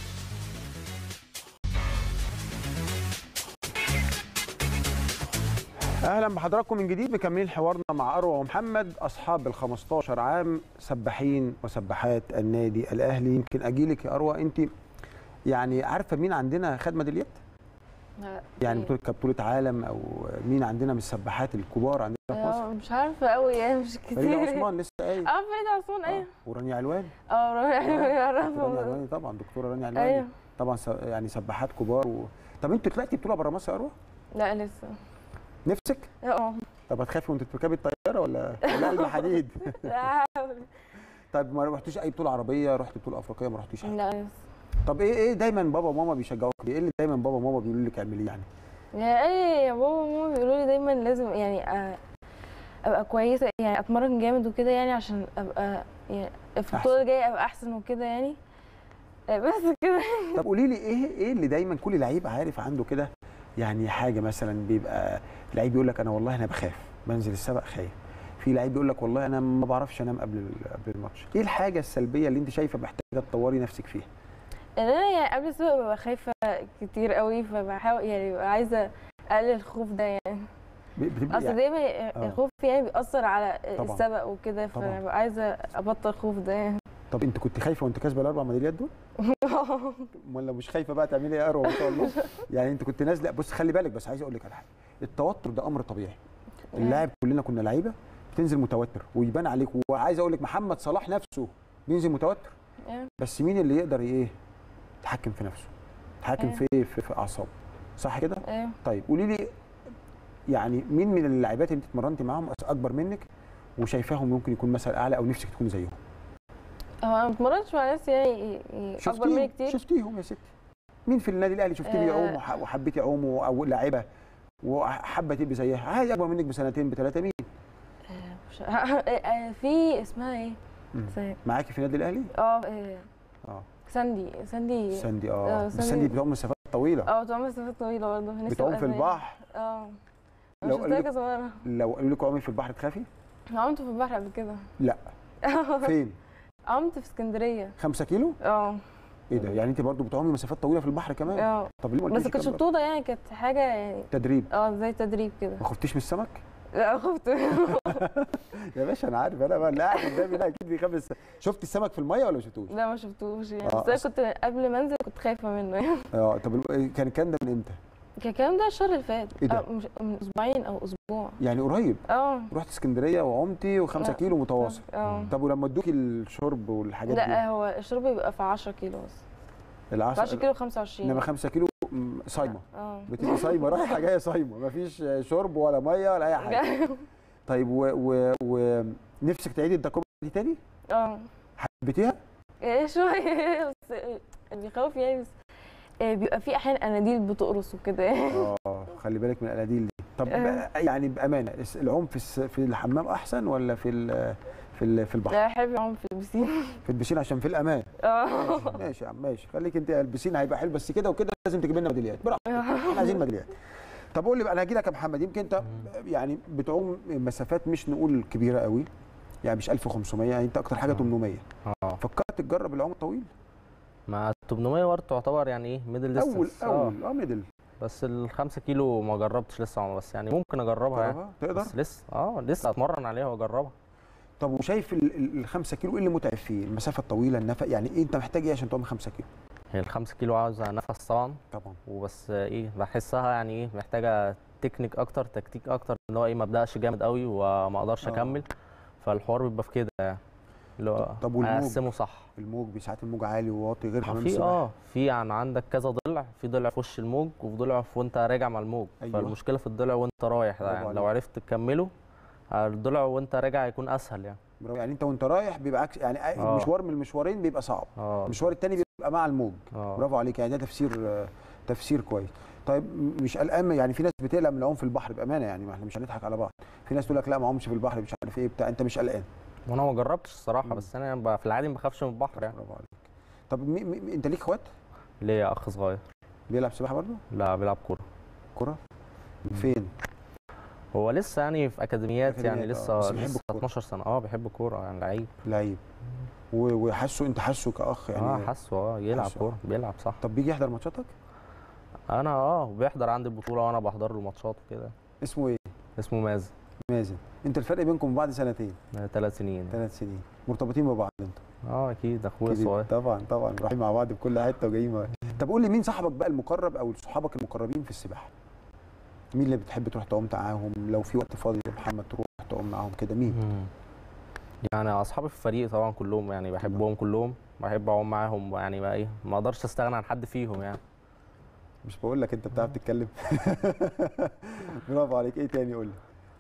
Speaker 1: اهلا بحضراتكم من جديد مكملين حوارنا مع اروى ومحمد اصحاب ال 15 عام سباحين وسباحات النادي الاهلي يمكن اجيلك يا اروى انت يعني عارفه مين عندنا خد ميداليات يعني بطوله كبطوله عالم او مين عندنا من السباحات الكبار عندنا في مصر
Speaker 6: آه، مش عارفه قوي يعني مش كتير
Speaker 1: فريده عثمان لسه قايل
Speaker 6: اه فريده عثمان
Speaker 1: آه،
Speaker 6: ايوه
Speaker 1: ورانيا علوان
Speaker 6: اه رانيا
Speaker 1: رانيا
Speaker 6: يعرفها
Speaker 1: علواني طبعا دكتوره رانيا علواني
Speaker 6: ايوه
Speaker 1: طبعا س- يعني سباحات كبار و... طب انت طلعتي بطوله بره مصر يا اروى
Speaker 6: لا لسه
Speaker 1: نفسك
Speaker 6: اه
Speaker 1: طب هتخافي وانت بتركبي الطياره ولا ولا قلب حديد
Speaker 6: لا
Speaker 1: طب ما رحتيش اي بطوله عربيه رحت بطوله افريقيه ما رحتيش حاجه
Speaker 6: لا لسه
Speaker 1: طب ايه ايه دايما بابا وماما بيشجعوك ليه؟ ايه اللي دايما بابا وماما بيقولوا لك اعمليه يعني
Speaker 6: يعني يا بابا وماما بيقولوا لي دايما لازم يعني أ- ابقى كويسه يعني اتمرن جامد وكده يعني عشان ابقى يعني في البطوله الجايه ابقى احسن وكده يعني بس كده
Speaker 1: طب قولي لي ايه ايه اللي دايما كل لعيب عارف عنده كده يعني حاجه مثلا بيبقى لعيب يقول لك انا والله انا بخاف بنزل السبق خايف في لعيب يقول لك والله انا ما بعرفش انام قبل ال- قبل الماتش ايه الحاجه السلبيه اللي انت شايفه محتاجه تطوري نفسك فيها
Speaker 6: ان انا يعني قبل السباق ببقى خايفه كتير قوي فبحاول يعني ببقى عايزه اقلل الخوف ده يعني
Speaker 1: ب- بتبقى
Speaker 6: اصل
Speaker 1: يعني
Speaker 6: دايما
Speaker 1: آه.
Speaker 6: الخوف يعني بيأثر على
Speaker 1: طبعاً.
Speaker 6: السبق وكده
Speaker 1: طبعاً.
Speaker 6: فانا ببقى عايزه ابطل الخوف ده يعني
Speaker 1: طب انت كنت خايفه وانت كاسبه الاربع ميداليات دول ولا مش خايفه بقى تعملي ايه يا اروى ما شاء الله يعني انت كنت نازله بص خلي بالك بس عايز اقول لك على حاجه التوتر ده امر طبيعي اللاعب كلنا كنا لعيبه بتنزل متوتر ويبان عليك وعايز اقول لك محمد صلاح نفسه بينزل متوتر
Speaker 6: أيوة.
Speaker 1: بس مين اللي يقدر ايه يتحكم في نفسه يتحكم
Speaker 6: أيوة.
Speaker 1: في في, في اعصابه صح كده
Speaker 6: ايوه
Speaker 1: طيب قولي لي يعني مين من اللاعبات اللي انت اتمرنتي معاهم اكبر منك وشايفاهم ممكن يكون مثلا اعلى او نفسك تكون زيهم
Speaker 6: هو انا ما اتمرنتش مع ناس يعني ي- ي- اكبر مني كتير
Speaker 1: شفتيهم يا ستي مين في النادي الاهلي شفتيه
Speaker 6: آه.
Speaker 1: بيعوم وح- وحبيتي عوم او لاعبه وحابه تبقي زيها عادي اكبر منك بسنتين بثلاثه مين
Speaker 6: مش- في اسمها ايه
Speaker 1: مم.
Speaker 6: ثانية.
Speaker 1: معاكي في النادي الاهلي
Speaker 6: اه إيه،
Speaker 1: اه
Speaker 6: ساندي ساندي
Speaker 1: ساندي
Speaker 6: آه،
Speaker 1: اه بس
Speaker 6: ساندي.
Speaker 1: ساندي بتعوم مسافات طويله
Speaker 6: اه بتعمل مسافات طويله برضه نفسي
Speaker 1: بتعوم
Speaker 6: أبقى
Speaker 1: في
Speaker 6: زيها.
Speaker 1: البحر
Speaker 6: اه
Speaker 1: لو
Speaker 6: لو
Speaker 1: قال لك-
Speaker 6: شفتها صغيره
Speaker 1: لو قالوا لك عومي في البحر تخافي
Speaker 6: عمت في البحر قبل كده
Speaker 1: لا فين
Speaker 6: عمت في اسكندريه
Speaker 1: 5 كيلو
Speaker 6: اه
Speaker 1: ايه ده يعني انت برضو بتعومي مسافات طويله في البحر كمان
Speaker 6: اه
Speaker 1: طب ليه ما
Speaker 6: بس
Speaker 1: قلتيش
Speaker 6: كانت
Speaker 1: الكلام ده؟
Speaker 6: بطوله يعني كانت حاجه يعني
Speaker 1: تدريب
Speaker 6: اه زي تدريب كده
Speaker 1: ما خفتيش من السمك
Speaker 6: لا خفت
Speaker 1: يا باشا انا عارف انا بقى اللي قاعد قدامي ده اكيد بيخاف الس- شفت السمك في الميه ولا ما شفتوش
Speaker 6: لا ما شفتوش يعني
Speaker 1: آه،
Speaker 6: بس انا
Speaker 1: أص-
Speaker 6: كنت قبل ما انزل كنت خايفه منه يعني
Speaker 1: اه طب الم- كان الكلام ده من امتى
Speaker 6: كان الكلام ده الشهر اللي فات
Speaker 1: إيه ده؟
Speaker 6: آه، مش من اسبوعين او اسبوع
Speaker 1: يعني قريب
Speaker 6: اه
Speaker 1: رحت اسكندريه وعمتي و5
Speaker 6: لا.
Speaker 1: كيلو متواصل
Speaker 6: اه
Speaker 1: طب ولما ادوكي الشرب والحاجات
Speaker 6: لا
Speaker 1: دي
Speaker 6: هو الشرب بيبقى في 10 كيلو بس في
Speaker 1: العشر
Speaker 6: 10 كيلو 25
Speaker 1: انما 5 كيلو م- صايمه
Speaker 6: اه
Speaker 1: بتبقي صايمه رايحه جايه صايمه مفيش شرب ولا ميه ولا اي حاجه طيب و... و... و... نفسك تعيدي التجربه دي تاني
Speaker 6: اه
Speaker 1: حبيتيها
Speaker 6: ايه شويه بس اللي بيخوف يعني بس آه، بيبقى في احيانا اناديل بتقرص وكده
Speaker 1: اه خلي بالك من الاناديل دي طب
Speaker 6: آه.
Speaker 1: يعني بامانه الس- العوم في الس... في الحمام احسن ولا في ال... في ال... في البحر
Speaker 6: لا بحب اعوم في البسين
Speaker 1: في البسين عشان في الامان
Speaker 6: اه
Speaker 1: ماشي يا عم ماشي خليك انت البسين هيبقى حلو بس كده وكده لازم تجيب لنا ميداليات براحتك احنا عايزين ميداليات طب قول لي بقى انا هاجي لك يا محمد يمكن انت يعني بتعوم مسافات مش نقول كبيره قوي يعني مش 1500 يعني انت اكتر حاجه
Speaker 7: آه.
Speaker 1: 800
Speaker 7: اه
Speaker 1: فكرت تجرب العوم الطويل
Speaker 7: مع 800 برضه تعتبر يعني ايه ميدل
Speaker 1: اول
Speaker 7: ديستنس
Speaker 1: اول اه ميدل
Speaker 7: بس ال 5 كيلو ما جربتش لسه عمر بس يعني ممكن اجربها يعني
Speaker 1: تجربها؟ تقدر
Speaker 7: بس لسه اه لسه اتمرن عليها واجربها
Speaker 1: طب وشايف ال- ال- الخمسة كيلو ايه اللي متعب فيه المسافه الطويله النفق يعني ايه انت محتاج ايه عشان تعوم 5 كيلو
Speaker 7: هي ال 5 كيلو عاوزه نفس طبعا
Speaker 1: طبعا
Speaker 7: وبس ايه بحسها يعني ايه محتاجه تكنيك اكتر تكتيك اكتر ان هو ايه ما ابداش جامد قوي وما اقدرش
Speaker 1: آه.
Speaker 7: اكمل فالحوار بيبقى في كده يعني اللي هو
Speaker 1: طب والموج؟
Speaker 7: اقسمه صح
Speaker 1: الموج ساعات الموج عالي وواطي غير حمام
Speaker 7: في
Speaker 1: السباحه
Speaker 7: اه في يعني عندك كذا ضلع في ضلع في وش الموج وفي ضلع في وانت راجع مع الموج
Speaker 1: أيوة.
Speaker 7: فالمشكله في الضلع وانت رايح ده
Speaker 1: برافو
Speaker 7: يعني لو
Speaker 1: عليك.
Speaker 7: عرفت تكمله الضلع وانت راجع هيكون اسهل يعني
Speaker 1: برافو. يعني انت وانت رايح بيبقى عكس يعني
Speaker 7: آه.
Speaker 1: مشوار من المشوارين بيبقى صعب
Speaker 7: اه
Speaker 1: المشوار التاني بيبقى مع الموج
Speaker 7: اه
Speaker 1: برافو عليك يعني ده تفسير آه، تفسير كويس طيب م- مش قلقان يعني في ناس بتقلق من العوم في البحر بامانه يعني ما احنا مش هنضحك على بعض في ناس تقول لك لا ما اعومش في البحر مش عارف ايه بتاع انت مش قلقان
Speaker 7: وانا ما جربتش الصراحه
Speaker 1: مم.
Speaker 7: بس انا ب- في العادي ما بخافش من البحر يعني
Speaker 1: برافو عليك طب مي مي انت ليك اخوات
Speaker 7: ليا اخ صغير
Speaker 1: بيلعب سباحه برضه
Speaker 7: لا بيلعب كوره
Speaker 1: كره فين
Speaker 7: هو لسه يعني في اكاديميات يعني
Speaker 1: أكاديميات، آه.
Speaker 7: لسه
Speaker 1: بس بيحب
Speaker 7: لسه
Speaker 1: الكورة.
Speaker 7: 12 سنه اه بيحب الكوره يعني لعيب
Speaker 1: لعيب و- وحاسه انت حاسه كاخ يعني
Speaker 7: اه حاسه اه يلعب
Speaker 1: حاسه.
Speaker 7: كوره بيلعب صح
Speaker 1: طب بيجي يحضر ماتشاتك
Speaker 7: انا اه بيحضر عندي البطوله وانا بحضر له ماتشات وكده
Speaker 1: اسمه ايه
Speaker 7: اسمه مازن
Speaker 1: مازن انت الفرق بينكم بعد سنتين
Speaker 7: ثلاث سنين
Speaker 1: ثلاث سنين مرتبطين ببعض انتوا
Speaker 7: اه اكيد اخويا
Speaker 1: أكيد.
Speaker 7: الصغير
Speaker 1: طبعا طبعا رايحين مع بعض في كل حته وجايين مع طب قول لي مين صاحبك بقى المقرب او صحابك المقربين في السباحه مين اللي بتحب تروح تعوم معاهم لو في وقت فاضي يا محمد تروح تعوم معاهم كده مين
Speaker 7: مم. يعني اصحابي في الفريق طبعا كلهم يعني بحبهم كلهم بحب اعوم معاهم يعني ما ايه ما اقدرش استغنى عن حد فيهم يعني
Speaker 1: مش بقول لك انت بتعرف تتكلم برافو عليك ايه تاني قول لي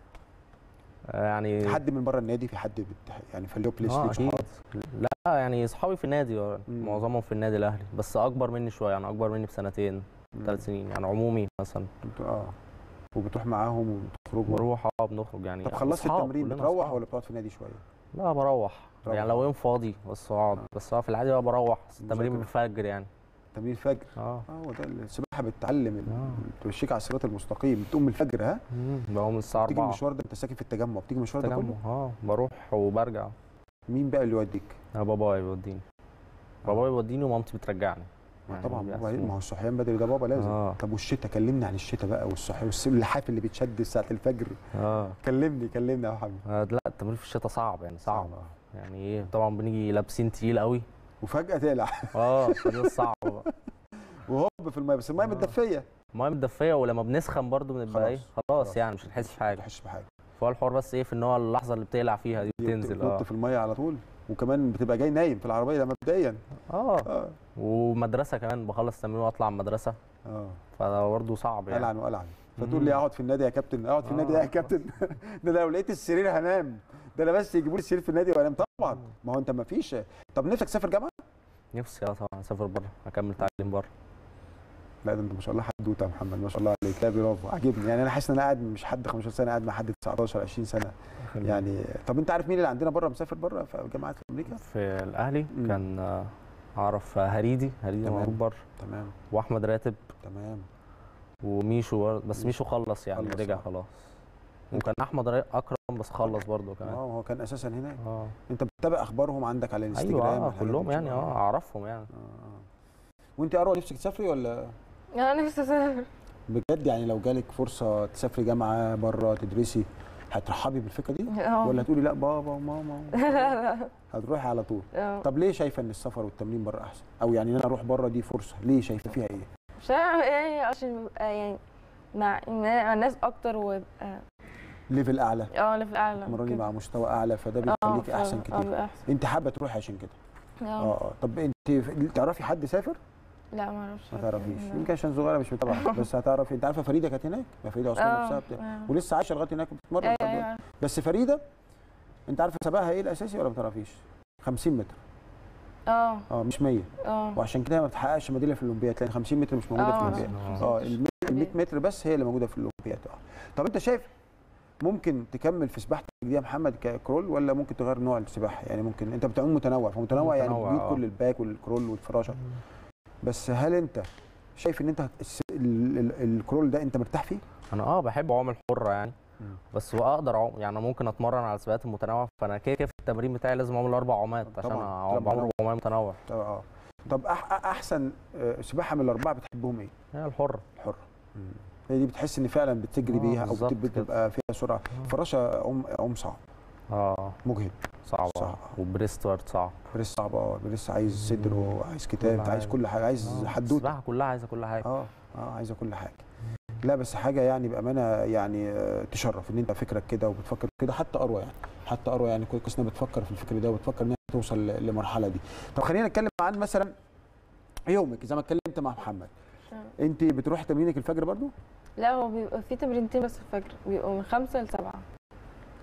Speaker 7: آه، يعني
Speaker 1: في حد من بره النادي في حد بت... يعني في بليس
Speaker 7: اه
Speaker 1: ليك
Speaker 7: اكيد
Speaker 1: صحاب
Speaker 7: لا يعني اصحابي في النادي آه،
Speaker 1: مم.
Speaker 7: معظمهم في النادي الاهلي بس اكبر مني شويه يعني اكبر مني بسنتين ثلاث سنين يعني عمومي مثلا
Speaker 1: بت- اه وبتروح معاهم وبتخرجوا
Speaker 7: بروح اه بنخرج يعني
Speaker 1: طب خلصت
Speaker 7: أصحاب،
Speaker 1: التمرين
Speaker 7: كلنا
Speaker 1: بتروح
Speaker 7: أصحاب.
Speaker 1: ولا بتقعد في النادي شويه
Speaker 7: لا بروح
Speaker 1: تروح.
Speaker 7: يعني لو يوم فاضي بس اقعد
Speaker 1: آه.
Speaker 7: بس هو في العادي بقى بروح التمرين
Speaker 1: مذاكرة.
Speaker 7: بالفجر يعني
Speaker 1: تمرين الفجر
Speaker 7: اه
Speaker 1: اه هو ده السباحه بتعلم ال-
Speaker 7: آه.
Speaker 1: تمشيك على الصراط المستقيم بتقوم من الفجر ها
Speaker 7: بقوم من الساعه
Speaker 1: بتيجي
Speaker 7: 4
Speaker 1: المشوار ده انت ساكن في التجمع بتيجي المشوار ده
Speaker 7: تجمع
Speaker 1: كله
Speaker 7: اه بروح وبرجع
Speaker 1: مين بقى اللي يوديك
Speaker 7: انا بابايا بيوديني بابايا بيوديني ومامتي بترجعني
Speaker 1: ما
Speaker 7: يعني
Speaker 1: طبعا
Speaker 7: بيقسموا.
Speaker 1: بابا ما هو الصحيان بدري ده بابا لازم
Speaker 7: آه.
Speaker 1: طب والشتاء كلمني عن الشتاء بقى والصحي واللحاف اللي بيتشد الساعه الفجر
Speaker 7: اه
Speaker 1: كلمني كلمني يا محمد
Speaker 7: آه، لا التمرين في الشتاء صعب يعني صعب
Speaker 1: آه.
Speaker 7: يعني ايه طبعا بنيجي لابسين تقيل قوي
Speaker 1: وفجاه تقلع
Speaker 7: اه فده الصعب بقى
Speaker 1: وهوب في الميه بس الميه
Speaker 7: آه.
Speaker 1: متدفيه
Speaker 7: الميه متدفيه ولما بنسخن برضو بنبقى ايه
Speaker 1: خلاص.
Speaker 7: خلاص
Speaker 1: خلاص.
Speaker 7: يعني مش هنحس
Speaker 1: ما
Speaker 7: حاجه
Speaker 1: تحسش بحاجه
Speaker 7: فهو الحوار بس ايه في ان هو اللحظه اللي بتقلع فيها دي بتنزل
Speaker 1: تنط
Speaker 7: اه
Speaker 1: في الميه على طول وكمان بتبقى جاي نايم في العربيه ده مبدئيا
Speaker 7: اه
Speaker 1: اه
Speaker 7: ومدرسه كمان بخلص تمرين واطلع المدرسه
Speaker 1: اه
Speaker 7: فده برضه صعب يعني
Speaker 1: العن والعن فتقول
Speaker 7: مم.
Speaker 1: لي اقعد في النادي يا كابتن اقعد في النادي
Speaker 7: آه.
Speaker 1: يا كابتن ده أنا لو لقيت السرير هنام ده انا بس يجيبوا لي السرير في النادي وانام طبعا ما هو انت ما فيش طب نفسك تسافر جامعه
Speaker 7: نفسي اه طبعا اسافر بره اكمل تعليم بره
Speaker 1: لا ده انت ما شاء الله حدوته يا محمد ما شاء الله عليك لا برافو عاجبني يعني انا حاسس ان انا قاعد مش حد 15 سنه قاعد مع حد 19 20 سنه يعني طب انت عارف مين اللي عندنا بره مسافر بره في جامعات في امريكا
Speaker 7: في الاهلي
Speaker 1: مم.
Speaker 7: كان آه، اعرف آه، هريدي هريدي
Speaker 1: تمام.
Speaker 7: معروف بره
Speaker 1: تمام
Speaker 7: واحمد راتب
Speaker 1: تمام
Speaker 7: وميشو برضه بس
Speaker 1: ميشو.
Speaker 7: ميشو خلص يعني
Speaker 1: خلص،
Speaker 7: رجع
Speaker 1: آه.
Speaker 7: خلاص وكان احمد را- اكرم بس خلص برضه
Speaker 1: اه
Speaker 7: كمان
Speaker 1: هو كان اساسا هناك
Speaker 7: اه
Speaker 1: انت بتتابع اخبارهم عندك على الانستجرام
Speaker 7: ايوه اه
Speaker 1: والحاجات دي
Speaker 7: كلهم يعني
Speaker 1: بتشوفها؟
Speaker 7: اه اعرفهم يعني
Speaker 1: آه، آه. وانت يا اروى نفسك تسافري ولا
Speaker 6: انا نفسي اسافر
Speaker 1: بجد يعني لو جالك فرصه تسافري جامعه بره تدرسي هترحبي بالفكره دي
Speaker 6: اه
Speaker 1: ولا هتقولي لا بابا وماما
Speaker 6: لا لا
Speaker 1: هتروحي على طول
Speaker 6: اه.
Speaker 1: طب ليه شايفه ان السفر والتمرين بره احسن او يعني ان انا اروح بره دي فرصه ليه شايفه فيها ايه
Speaker 6: مش عارفة يعني عشان ببقى يعني مع مع الناس اكتر ويبقى
Speaker 1: ليفل اعلى
Speaker 6: اه ليفل اعلى
Speaker 1: تمرني
Speaker 6: كده.
Speaker 1: مع مستوى اعلى فده
Speaker 6: اه
Speaker 1: بيخليكي
Speaker 6: ف-
Speaker 1: احسن
Speaker 6: اه
Speaker 1: كتير
Speaker 6: بيبقى احسن
Speaker 1: انت حابه تروحي عشان كده اه
Speaker 6: اه
Speaker 1: اه طب انت تعرفي حد سافر
Speaker 6: لا ما اعرفش
Speaker 1: ما تعرفيش
Speaker 6: لا.
Speaker 1: يمكن عشان صغيره مش متابعه بس هتعرفي انت عارفه فريده كانت هناك ما فريده عثمان
Speaker 6: اه
Speaker 1: نفسها بتاع
Speaker 6: اه.
Speaker 1: ولسه عايشه لغايه هناك وبتتمرن
Speaker 6: ايوه
Speaker 1: لغاية دلوقتي.
Speaker 6: ايوه
Speaker 1: بس فريده انت عارفه سباقها ايه الاساسي ولا ما تعرفيش 50 متر
Speaker 6: اه
Speaker 1: اه مش 100
Speaker 6: اه
Speaker 1: وعشان كده ما بتحققش ميداليه في الاولمبياد لان 50 متر مش موجوده في
Speaker 6: اه
Speaker 1: الاولمبياد
Speaker 7: آه.
Speaker 1: اه ال 100 متر بس هي اللي موجوده في الاولمبياد اه طب انت شايف ممكن تكمل في سباحتك دي يا محمد ككرول ولا ممكن تغير نوع السباحه يعني ممكن انت بتعوم متنوع فمتنوع يعني
Speaker 7: متنوع،
Speaker 1: بتجيب
Speaker 7: آه.
Speaker 1: كل الباك والكرول والفراشه بس هل انت شايف ان انت الس- ال- ال- الكرول ده انت مرتاح فيه؟
Speaker 7: انا اه بحب اعوم الحره يعني
Speaker 1: مم.
Speaker 7: بس واقدر اعوم يعني ممكن اتمرن على السباقات المتنوعه فانا كده كده في التمرين بتاعي لازم اعمل اربع عومات عشان
Speaker 1: طبعاً،
Speaker 7: اعوم
Speaker 1: طبعاً.
Speaker 7: بعوم عوم متنوع
Speaker 1: اه اه طب أح احسن آه، سباحه من الاربعه بتحبهم ايه؟
Speaker 7: هي الحره
Speaker 1: الحره هي دي بتحس ان فعلا بتجري
Speaker 7: آه،
Speaker 1: بيها او
Speaker 7: بالظبط
Speaker 1: بت-
Speaker 7: كده.
Speaker 1: بتبقى فيها سرعه الفراشه عوم عوم صعب
Speaker 7: اه
Speaker 1: مجهد
Speaker 7: صعبه
Speaker 1: صعب.
Speaker 7: وبريست برضه صعب
Speaker 1: بريس صعب اه بريس عايز صدر وعايز كتاب
Speaker 7: كل
Speaker 1: عايز
Speaker 7: حاجة.
Speaker 1: كل حاجه عايز
Speaker 7: آه،
Speaker 1: حدوته
Speaker 7: السباحه كلها عايزه كل حاجه
Speaker 1: اه اه عايزه كل حاجه لا بس حاجه يعني بامانه يعني آه، تشرف ان انت فكرك كده وبتفكر كده حتى اروى يعني حتى اروى يعني كويس انها بتفكر في الفكر ده وبتفكر انها توصل ل- للمرحله دي طب خلينا نتكلم عن مثلا يومك زي ما اتكلمت مع محمد
Speaker 6: آه.
Speaker 1: انت بتروحي تمرينك الفجر برضو
Speaker 6: لا هو بيبقى في تمرينتين بس الفجر بيبقوا من خمسة لسبعة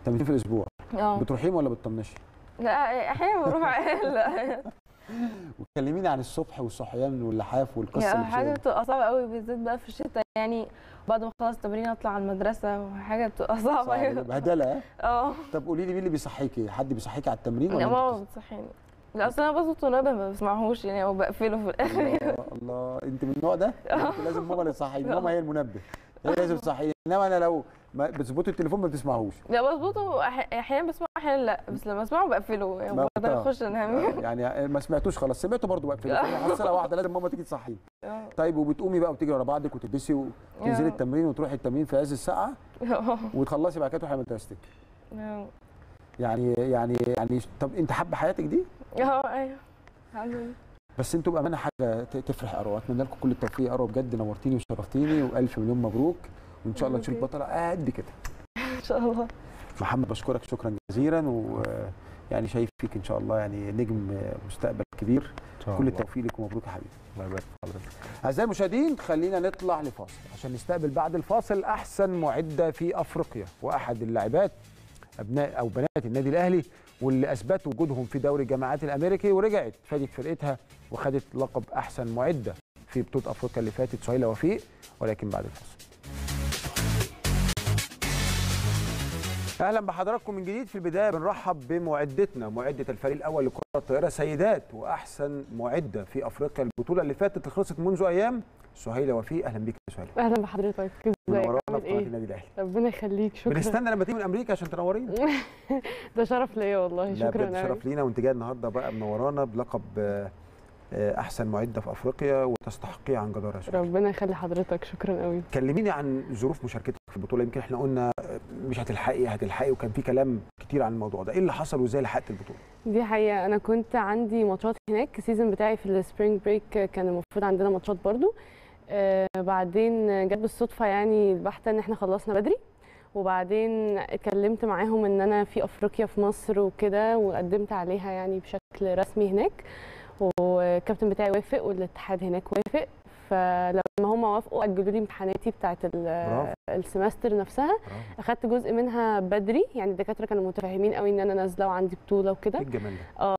Speaker 1: تمرين في الاسبوع
Speaker 6: اه
Speaker 1: بتروحيهم ولا بتطنشي
Speaker 6: لا احيانا بروح لا
Speaker 1: وكلميني عن الصبح والصحيان واللحاف والقصه
Speaker 6: يعني
Speaker 1: اللي
Speaker 6: حاجه
Speaker 1: فيها.
Speaker 6: بتبقى صعبه قوي بالذات بقى في الشتاء يعني بعد ما اخلص تمرين اطلع على المدرسه وحاجه بتبقى صعبه
Speaker 1: صعبة، بهدله ها؟
Speaker 6: اه
Speaker 1: طب قولي لي مين اللي بيصحيكي حد بيصحيكي على التمرين ولا
Speaker 6: لا
Speaker 1: أنت
Speaker 6: ماما بتصحيني لا اصل انا بظبط ونبه ما بسمعهوش يعني او بقفله في الاخر
Speaker 1: الله الله انت من النوع ده انت لازم ماما اللي تصحيني ماما هي المنبه هي لازم تصحيني انما انا لو ما بتظبطي التليفون ما بتسمعهوش
Speaker 6: لا بظبطه أح- احيانا بسمعه احيانا لا بس لما اسمعه بقفله يعني
Speaker 1: ما-
Speaker 6: بقدر
Speaker 1: آه.
Speaker 6: اخش انام
Speaker 1: يعني ما سمعتوش خلاص سمعته برضه بقفله محصله واحده لازم ماما تيجي تصحيني
Speaker 6: اه.
Speaker 1: طيب وبتقومي بقى وتجري ورا بعضك وتلبسي وتنزلي
Speaker 6: اه.
Speaker 1: التمرين وتروحي التمرين في عز الساعه
Speaker 6: اه.
Speaker 1: وتخلصي بعد كده تروحي مدرستك
Speaker 6: اه.
Speaker 1: يعني يعني يعني طب انت حابه حياتك دي
Speaker 6: اه ايوه الحمد لله
Speaker 1: بس انتوا بامانه حاجه ت- تفرح اروى اتمنى لكم كل التوفيق يا اروى بجد نورتيني وشرفتيني والف مليون مبروك وان شاء الله نشوف
Speaker 6: مبروك.
Speaker 1: بطله قد كده
Speaker 6: ان شاء الله
Speaker 1: محمد بشكرك شكرا جزيلا ويعني شايف فيك ان شاء الله يعني نجم مستقبل كبير كل التوفيق لك ومبروك يا حبيبي
Speaker 7: الله يبارك في حضرتك
Speaker 1: اعزائي المشاهدين خلينا نطلع لفاصل عشان نستقبل بعد الفاصل احسن معده في افريقيا واحد اللاعبات ابناء او بنات النادي الاهلي واللي اثبتوا وجودهم في دوري الجامعات الامريكي ورجعت فادت فرقتها وخدت لقب احسن معده في بطوله افريقيا اللي فاتت سهيله وفيق ولكن بعد الفاصل اهلا بحضراتكم من جديد في البدايه بنرحب بمعدتنا معده الفريق الاول لكره الطائره سيدات واحسن معده في افريقيا البطوله اللي فاتت اللي خلصت منذ ايام سهيله وفيق اهلا بيك يا سهيله
Speaker 8: اهلا بحضرتك ازيك
Speaker 1: منورانا
Speaker 8: عامل
Speaker 1: في قناه
Speaker 8: ايه
Speaker 1: النادي الاهلي
Speaker 8: ربنا يخليك شكرا
Speaker 1: بنستنى لما تيجي من امريكا عشان تنورينا
Speaker 8: ده شرف ليا والله
Speaker 1: لا
Speaker 8: شكرا
Speaker 1: بجد
Speaker 8: أوي.
Speaker 1: شرف لينا وانت جايه النهارده بقى منورانا بلقب آه، آه، احسن معده في افريقيا وتستحقيه عن جداره يا سهيله
Speaker 8: ربنا يخلي حضرتك شكرا قوي
Speaker 1: كلميني عن ظروف مشاركتك في البطوله يمكن احنا قلنا مش هتلحقي هتلحقي وكان في كلام كتير عن الموضوع ده ايه اللي حصل وازاي لحقت البطوله
Speaker 8: دي حقيقة أنا كنت عندي ماتشات هناك السيزون بتاعي في السبرينج بريك كان المفروض عندنا ماتشات برضو آه بعدين جت بالصدفة يعني البحتة إن إحنا خلصنا بدري وبعدين اتكلمت معاهم إن أنا في أفريقيا في مصر وكده وقدمت عليها يعني بشكل رسمي هناك والكابتن بتاعي وافق والاتحاد هناك وافق فلما هم وافقوا أجلوا لي امتحاناتي بتاعت ال-
Speaker 1: برافو.
Speaker 8: السمستر نفسها اخدت جزء منها بدري يعني الدكاتره كانوا متفاهمين قوي ان انا نازله وعندي بطوله
Speaker 1: ايه
Speaker 8: وكده
Speaker 1: الجمال ده
Speaker 8: اه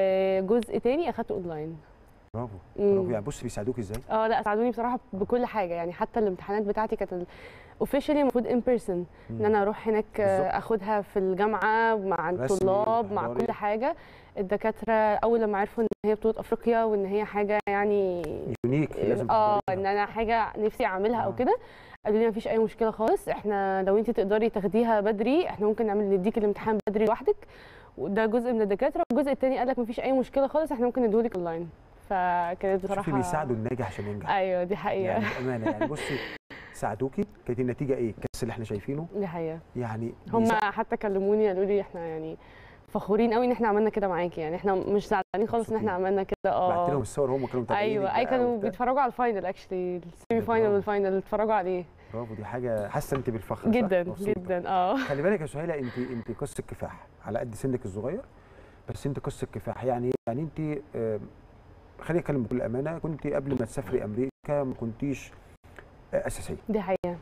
Speaker 8: وجزء تاني اخدته اونلاين
Speaker 1: برافو
Speaker 8: مم.
Speaker 1: برافو يعني بص بيساعدوك ازاي
Speaker 8: اه لا ساعدوني بصراحه بكل حاجه يعني حتى الامتحانات بتاعتي كانت اوفيشالي المفروض ان بيرسون ان انا اروح هناك آه،
Speaker 1: بالظبط.
Speaker 8: اخدها في الجامعه مع
Speaker 1: رسمي
Speaker 8: الطلاب مع
Speaker 1: وحضاري.
Speaker 8: كل حاجه الدكاتره اول لما عرفوا ان هي بطوله افريقيا وان هي حاجه يعني
Speaker 1: يونيك لازم
Speaker 8: اه
Speaker 1: تحضريها.
Speaker 8: ان انا حاجه نفسي اعملها او
Speaker 1: آه.
Speaker 8: كده قالوا لي مفيش اي مشكله خالص احنا لو انت تقدري تاخديها بدري احنا ممكن نعمل نديك الامتحان بدري لوحدك وده جزء من الدكاتره والجزء الثاني قال لك مفيش اي مشكله خالص احنا ممكن نديهولك اونلاين فكانت بصراحه
Speaker 1: شوفي بيساعدوا الناجح عشان ينجح
Speaker 8: ايوه دي حقيقه
Speaker 1: يعني بامانه يعني بصي ساعدوكي كانت النتيجه ايه الكاس اللي احنا شايفينه
Speaker 8: دي حقيقه
Speaker 1: يعني
Speaker 8: هم
Speaker 1: بيساعد-
Speaker 8: حتى كلموني قالوا لي احنا يعني فخورين قوي ان احنا عملنا كده معاكي يعني احنا مش زعلانين خالص ان احنا
Speaker 1: مبسوطين.
Speaker 8: عملنا كده
Speaker 1: بعت لهم
Speaker 8: اه
Speaker 1: الصور هم كانوا متابعين
Speaker 8: ايوه اي كانوا بيتفرجوا على الفاينل اكشلي السيمي فاينل
Speaker 1: برافو.
Speaker 8: والفاينل اتفرجوا عليه
Speaker 1: برافو دي حاجه حاسه انت بالفخر صح؟
Speaker 8: جدا
Speaker 1: مبسوطة.
Speaker 8: جدا اه
Speaker 1: خلي بالك يا سهيله انت انت قصه كفاح على قد سنك الصغير بس انت قصه كفاح يعني إيه؟ يعني انت آم، خليني اتكلم بكل امانه كنت قبل ما تسافري امريكا ما كنتيش آه، اساسيه
Speaker 8: دي حقيقه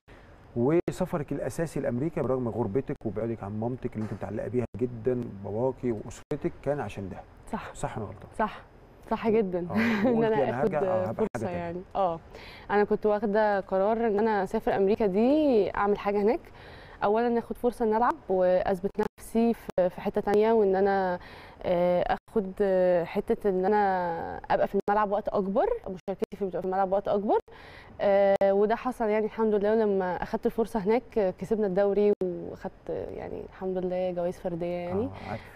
Speaker 1: وسفرك الاساسي لامريكا برغم غربتك وبعدك عن مامتك اللي انت متعلقه بيها جدا باباكي واسرتك كان عشان ده
Speaker 8: صح
Speaker 1: صح ولا غلطان؟
Speaker 8: صح صح جدا
Speaker 1: آه،
Speaker 8: ان
Speaker 1: وقلتي
Speaker 8: انا
Speaker 1: أنا
Speaker 8: اخد
Speaker 1: هرجع، آه، هبقى حاجة
Speaker 8: فرصه
Speaker 1: تانية.
Speaker 8: يعني اه انا كنت واخده قرار ان انا اسافر امريكا دي اعمل حاجه هناك اولا اخد فرصه ان العب واثبت نفسي في في حته تانية وان انا آه، اخد آه، حته ان انا ابقى في الملعب وقت اكبر مشاركتي في في الملعب وقت اكبر آه، وده حصل يعني الحمد لله لما اخدت الفرصه هناك آه، كسبنا الدوري واخدت آه، يعني الحمد لله جوائز فرديه يعني
Speaker 1: آه، عارف.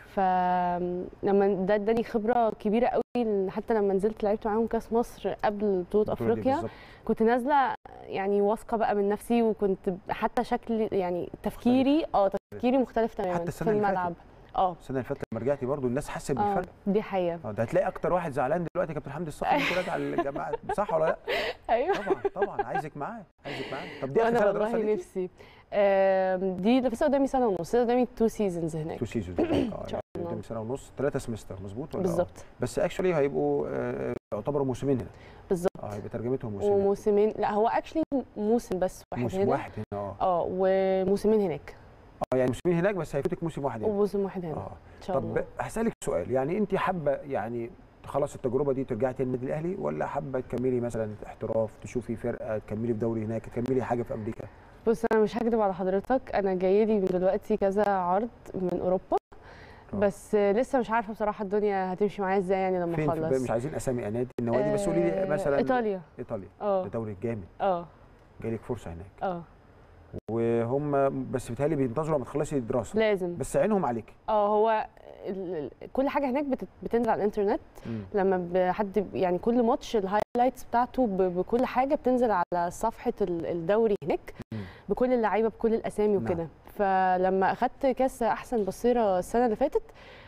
Speaker 8: فلما ده اداني خبره كبيره قوي إن حتى لما نزلت لعبت معاهم كاس مصر قبل بطوله
Speaker 1: البطولة دي
Speaker 8: افريقيا
Speaker 1: بالظبط.
Speaker 8: كنت نازله يعني واثقه بقى من نفسي وكنت حتى شكل يعني تفكيري اه تفكيري مختلف تماما
Speaker 1: حتى
Speaker 8: في
Speaker 1: السنة اللي فاتت.
Speaker 8: الملعب اه
Speaker 1: السنه اللي فاتت لما رجعتي برضو الناس حست
Speaker 8: اه
Speaker 1: بالفرق
Speaker 8: دي حقيقه
Speaker 1: اه ده هتلاقي اكتر واحد زعلان دلوقتي كابتن حمدي الصقر انت راجع الجامعه صح ولا لا؟
Speaker 8: ايوه
Speaker 1: طبعا طبعا عايزك معاه عايزك معاه طب دي اخر
Speaker 8: وانا
Speaker 1: سنه دراسه
Speaker 8: والله
Speaker 1: ليكي؟
Speaker 8: نفسي آم، دي لسه قدامي سنه ونص لسه قدامي تو سيزونز هناك
Speaker 1: تو سيزون اه
Speaker 8: شاء
Speaker 1: يعني
Speaker 8: الله.
Speaker 1: قدامك سنه ونص ثلاثه سمستر مظبوط ولا آه؟
Speaker 8: بالظبط
Speaker 1: بس اكشولي هيبقوا آه، يعتبروا موسمين هنا
Speaker 8: بالظبط
Speaker 1: اه هيبقى ترجمتهم موسمين
Speaker 8: وموسمين لا هو اكشلي موسم بس واحد
Speaker 1: موسم
Speaker 8: هنا
Speaker 1: واحد هنا اه
Speaker 8: اه وموسمين هناك
Speaker 1: اه يعني موسمين هناك بس هيفوتك موسم واحد هنا
Speaker 8: وموسم واحد هنا
Speaker 1: اه
Speaker 8: ان شاء الله
Speaker 1: طب هسالك سؤال يعني انت حابه يعني خلاص التجربه دي ترجعي تاني النادي الاهلي ولا حابه تكملي مثلا احتراف تشوفي فرقه تكملي في دوري هناك تكملي حاجه في امريكا
Speaker 8: بص انا مش هكدب على حضرتك انا جاي لي من دلوقتي كذا عرض من اوروبا
Speaker 1: آه.
Speaker 8: بس لسه مش عارفه بصراحه الدنيا هتمشي معايا ازاي يعني لما
Speaker 1: فين في
Speaker 8: اخلص
Speaker 1: مش عايزين اسامي انادي النوادي بس قولي لي
Speaker 8: آه،
Speaker 1: مثلا
Speaker 8: ايطاليا
Speaker 1: ايطاليا
Speaker 8: اه
Speaker 1: ده دوري جامد
Speaker 8: اه
Speaker 1: جالك فرصه هناك
Speaker 8: اه
Speaker 1: وهم بس بيتهيألي بينتظروا لما تخلصي الدراسه
Speaker 8: لازم
Speaker 1: بس عينهم عليك
Speaker 8: اه هو ال- ال- كل حاجه هناك بت- بتنزل على الانترنت لما ب- حد ب- يعني كل ماتش الهايلايتس بتاعته ب- بكل حاجه بتنزل على صفحه ال- الدوري هناك
Speaker 1: مم.
Speaker 8: بكل اللعيبه بكل الاسامي
Speaker 1: نعم.
Speaker 8: وكده فلما اخدت كاس احسن بصيره السنه اللي فاتت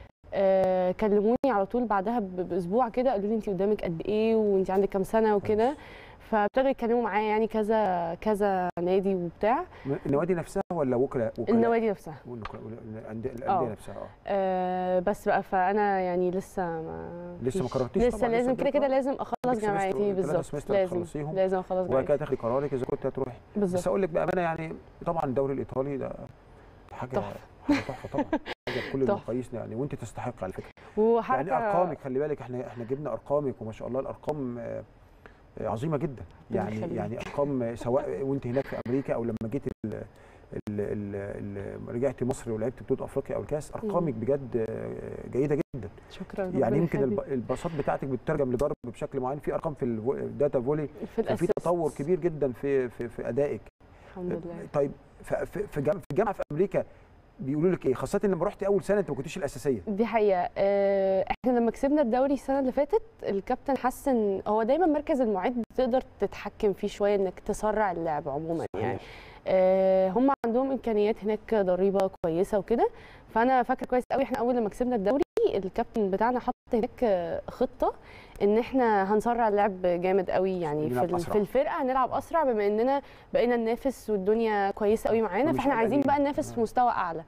Speaker 8: آه كلموني على طول بعدها ب- باسبوع كده قالوا لي انت قدامك قد ايه وانت عندك كام سنه وكده فابتدوا يتكلموا معايا يعني كذا كذا نادي وبتاع
Speaker 1: م- النوادي نفسها ولا وكلاء وكلاء
Speaker 8: النوادي نفسها
Speaker 1: والنك- والأندية
Speaker 8: آه.
Speaker 1: الانديه نفسها اه
Speaker 8: آه بس بقى فانا يعني لسه ما
Speaker 1: لسه ما
Speaker 8: فيش-
Speaker 1: قررتيش
Speaker 8: لسه
Speaker 1: طبعاً، لسه
Speaker 8: لازم كده كده
Speaker 1: قدامك
Speaker 8: لازم اخلص
Speaker 1: عندك سمستر
Speaker 8: جامعتي
Speaker 1: ولا ثلاثة
Speaker 8: بالظبط
Speaker 1: سمستر
Speaker 8: لازم
Speaker 1: تخلصيهم.
Speaker 8: لازم اخلص
Speaker 1: وبعد
Speaker 8: جامعتي
Speaker 1: كده تاخدي قرارك اذا كنت هتروحي بس
Speaker 8: بالظبط
Speaker 1: اقول لك بامانه يعني طبعا الدوري الايطالي ده حاجه
Speaker 8: تحفة.
Speaker 1: حاجه تحفه طبعا حاجه بكل
Speaker 8: تحفة.
Speaker 1: المقاييس يعني وانت تستحق على فكره
Speaker 8: وحتى
Speaker 1: يعني ارقامك خلي بالك احنا احنا جبنا ارقامك وما شاء الله الارقام آه، آه، عظيمه جدا
Speaker 8: ربنا
Speaker 1: يعني
Speaker 8: يخليك.
Speaker 1: يعني ارقام آه، سواء وانت هناك في امريكا او لما جيت ال ال ال ال رجعت مصر ولعبت بطوله افريقيا او الكاس ارقامك بجد آه، جيده جدا
Speaker 8: شكرا
Speaker 1: يعني
Speaker 8: ربنا
Speaker 1: يمكن
Speaker 8: يخليك.
Speaker 1: الب- الباصات بتاعتك بتترجم لضرب بشكل معين في ارقام في الفو- الداتا فولي
Speaker 8: في
Speaker 1: كان في
Speaker 8: الأساس.
Speaker 1: تطور كبير جدا في في, في ادائك
Speaker 8: الحمد لله
Speaker 1: طيب ف- في في جام- في الجامعه في امريكا بيقولوا لك ايه خاصه لما رحتي اول سنه انت ما كنتيش الاساسيه
Speaker 8: دي حقيقة آه، احنا لما كسبنا الدوري السنة اللي فاتت الكابتن حس ان هو دايما مركز المعد تقدر تتحكم فيه شوية انك تسرع اللعب عموما يعني آه، هم عندهم امكانيات هناك ضريبة كويسة وكده فانا فاكره كويس قوي احنا اول لما كسبنا الدوري الكابتن بتاعنا حط هناك آه، خطة ان احنا هنسرع اللعب جامد قوي يعني في,
Speaker 1: نلعب
Speaker 8: ال-
Speaker 1: أسرع.
Speaker 8: في الفرقة هنلعب اسرع بما اننا بقينا ننافس والدنيا كويسة قوي معانا
Speaker 1: ومش
Speaker 8: فاحنا عايزين
Speaker 1: قلقانين.
Speaker 8: بقى ننافس في
Speaker 1: آه.
Speaker 8: مستوى اعلى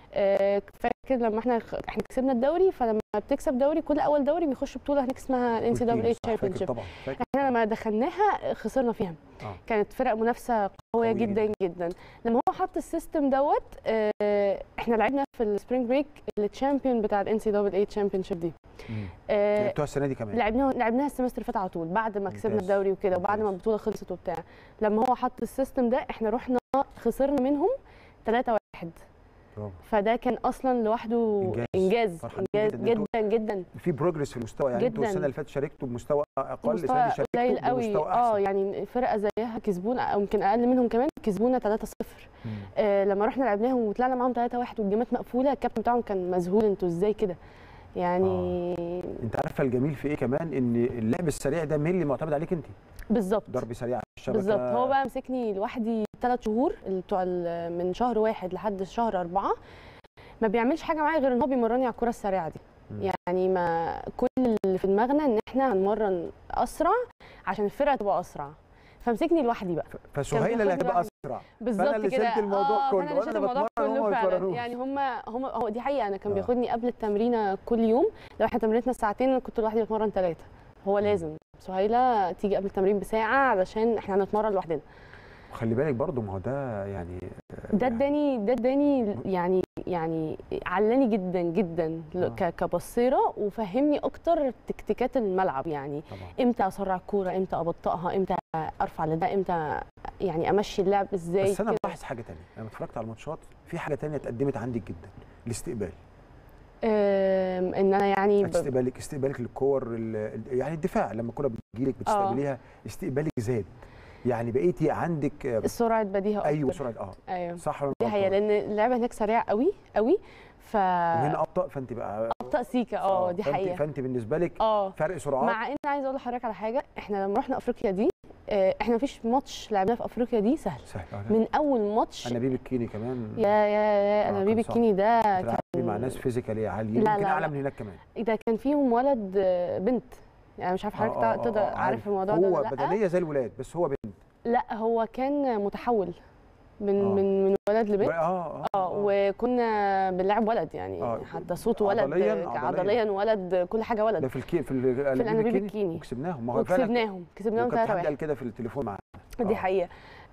Speaker 8: آه، فاكر لما احنا احنا كسبنا الدوري فلما بتكسب دوري كل اول دوري بيخش بطوله هناك اسمها الان سي دبليو اي
Speaker 1: صح، فاكر
Speaker 8: تشامبيونشيب
Speaker 1: طبعا فاكر
Speaker 8: احنا لما دخلناها خسرنا فيها
Speaker 1: آه.
Speaker 8: كانت فرق منافسه قويه
Speaker 1: قوية
Speaker 8: جدا جدا لما هو حط السيستم دوت آه، احنا لعبنا في السبرينج بريك التشامبيون بتاع الان سي دبليو اي تشامبيونشيب دي
Speaker 1: مم.
Speaker 8: آه،
Speaker 1: لعبتوها السنه دي كمان
Speaker 8: لعبناها لعبناها السمستر اللي فات على طول بعد ما كسبنا
Speaker 1: ممتاز.
Speaker 8: الدوري وكده وبعد ما
Speaker 1: ممتاز.
Speaker 8: البطوله خلصت وبتاع لما هو حط السيستم ده احنا رحنا خسرنا منهم 3 1
Speaker 1: برافو.
Speaker 8: فده كان اصلا لوحده
Speaker 1: إنجاز.
Speaker 8: انجاز
Speaker 1: فرحانين
Speaker 8: انجاز
Speaker 1: جدا إن
Speaker 8: جدا جدا
Speaker 1: في بروجرس في المستوى يعني انتوا
Speaker 8: جداً.
Speaker 1: السنه اللي فاتت شاركتوا بمستوى اقل السنه
Speaker 8: مستوى
Speaker 1: دي شاركتوا
Speaker 8: قليل قوي
Speaker 1: بمستوى
Speaker 8: اه
Speaker 1: احسن
Speaker 8: يعني فرقه زيها كسبونا او يمكن اقل منهم كمان كسبونا 3 0
Speaker 1: مم.
Speaker 8: آه لما رحنا لعبناهم وطلعنا معاهم 3 1 والجيمات مقفوله الكابتن بتاعهم كان مذهول انتوا ازاي كده يعني
Speaker 1: انت عارفه الجميل في ايه كمان ان اللعب السريع ده مين اللي معتمد عليك انت
Speaker 8: بالظبط
Speaker 1: ضرب سريع على الشبكه
Speaker 8: بالظبط هو بقى مسكني لوحدي ثلاث شهور اللي بتوع ال- من شهر واحد لحد شهر أربعة ما بيعملش حاجة معايا غير إن هو بيمرني على الكرة السريعة دي
Speaker 1: مم.
Speaker 8: يعني ما كل اللي في دماغنا إن إحنا هنمرن أسرع عشان الفرقة تبقى أسرع فمسكني لوحدي بقى
Speaker 1: ف- فسهيله اللي
Speaker 8: بياخدني
Speaker 1: هتبقى
Speaker 8: لوحدي.
Speaker 1: اسرع
Speaker 8: بالظبط
Speaker 1: اللي
Speaker 8: كده
Speaker 1: شلت الموضوع
Speaker 8: آه،
Speaker 1: كله،
Speaker 8: فأنا اللي
Speaker 1: وأنا
Speaker 8: شلت
Speaker 1: اللي
Speaker 8: الموضوع
Speaker 1: بتمرن
Speaker 8: كله
Speaker 1: وهم ما
Speaker 8: فعلا
Speaker 1: بيتمرنوش.
Speaker 8: يعني هم هم هو دي حقيقة أنا كان
Speaker 1: آه.
Speaker 8: بياخدني قبل التمرينة كل يوم لو إحنا تمرينتنا ساعتين أنا كنت لوحدي بتمرن ثلاثة هو لازم سهيلة تيجي قبل التمرين بساعة علشان إحنا هنتمرن لوحدنا
Speaker 1: خلي بالك برضو ما هو ده يعني
Speaker 8: ده
Speaker 1: يعني
Speaker 8: اداني ده اداني يعني يعني علاني جدا جدا ل-
Speaker 1: آه.
Speaker 8: ك- كبصيره وفهمني اكتر تكتيكات الملعب يعني
Speaker 1: طبعا
Speaker 8: امتى اسرع الكوره امتى ابطئها امتى ارفع لده امتى يعني امشي اللعب ازاي
Speaker 1: بس انا
Speaker 8: كده.
Speaker 1: ملاحظ حاجه تانية انا اتفرجت على الماتشات في حاجه تانية اتقدمت عندك جدا الاستقبال
Speaker 8: أم، ان انا يعني ب...
Speaker 1: استقبالك استقبالك للكور ال- يعني الدفاع لما الكوره بتجيلك بتستقبليها استقبالك زاد يعني بقيتي عندك آه،
Speaker 8: سرعه بديهه اكتر
Speaker 1: ايوه سرعه اه
Speaker 8: ايوه
Speaker 1: صح ولا
Speaker 8: دي
Speaker 1: أنا
Speaker 8: حقيقه
Speaker 1: غلطان؟
Speaker 8: لان اللعبه هناك سريعه قوي قوي ف
Speaker 1: وهنا ابطا فانت بقى
Speaker 8: ابطا سيكا اه دي
Speaker 1: فأنت-
Speaker 8: حقيقه
Speaker 1: فانت بالنسبه لك
Speaker 8: اه
Speaker 1: فرق سرعات
Speaker 8: مع ان عايزه اقول لحضرتك على حاجه احنا لما رحنا افريقيا دي آه، احنا مفيش ماتش لعبناه في افريقيا دي سهل
Speaker 1: سهل آه، لا.
Speaker 8: من اول ماتش
Speaker 1: انابيب الكيني كمان
Speaker 8: يا يا يا
Speaker 1: آه،
Speaker 8: انا
Speaker 1: كان
Speaker 8: بيبي
Speaker 1: صعب.
Speaker 8: الكيني ده
Speaker 1: بتلعبي
Speaker 8: كان
Speaker 1: مع ناس فيزيكالي عاليين
Speaker 8: لا،
Speaker 1: يمكن
Speaker 8: لا،
Speaker 1: اعلى
Speaker 8: لا.
Speaker 1: من هناك كمان
Speaker 8: ده كان فيهم ولد آه، بنت يعني مش عارف حضرتك
Speaker 1: آه، آه،
Speaker 8: تقدر
Speaker 1: آه،
Speaker 8: عارف الموضوع ده
Speaker 1: هو
Speaker 8: ولا لا
Speaker 1: بدنيه زي الولاد بس هو بنت
Speaker 8: لا هو كان متحول من
Speaker 1: آه.
Speaker 8: من من ولد لبنت
Speaker 1: اه اه
Speaker 8: اه وكنا بنلعب ولد يعني
Speaker 1: آه.
Speaker 8: حتى صوته ولد
Speaker 1: عضلياً-
Speaker 8: آه،
Speaker 1: عضلياً.
Speaker 8: عضليا ولد كل حاجه ولد
Speaker 1: ده في الكي في, ال-
Speaker 8: في الانابيب
Speaker 1: الكيني
Speaker 8: الكيني
Speaker 1: وكسبناهم ما هو فعلا
Speaker 8: وكسبناهم كسبناهم
Speaker 1: وكابتن
Speaker 8: 3
Speaker 1: حمدي
Speaker 8: 1
Speaker 1: قال كده في التليفون معانا
Speaker 8: دي
Speaker 1: آه.
Speaker 8: حقيقه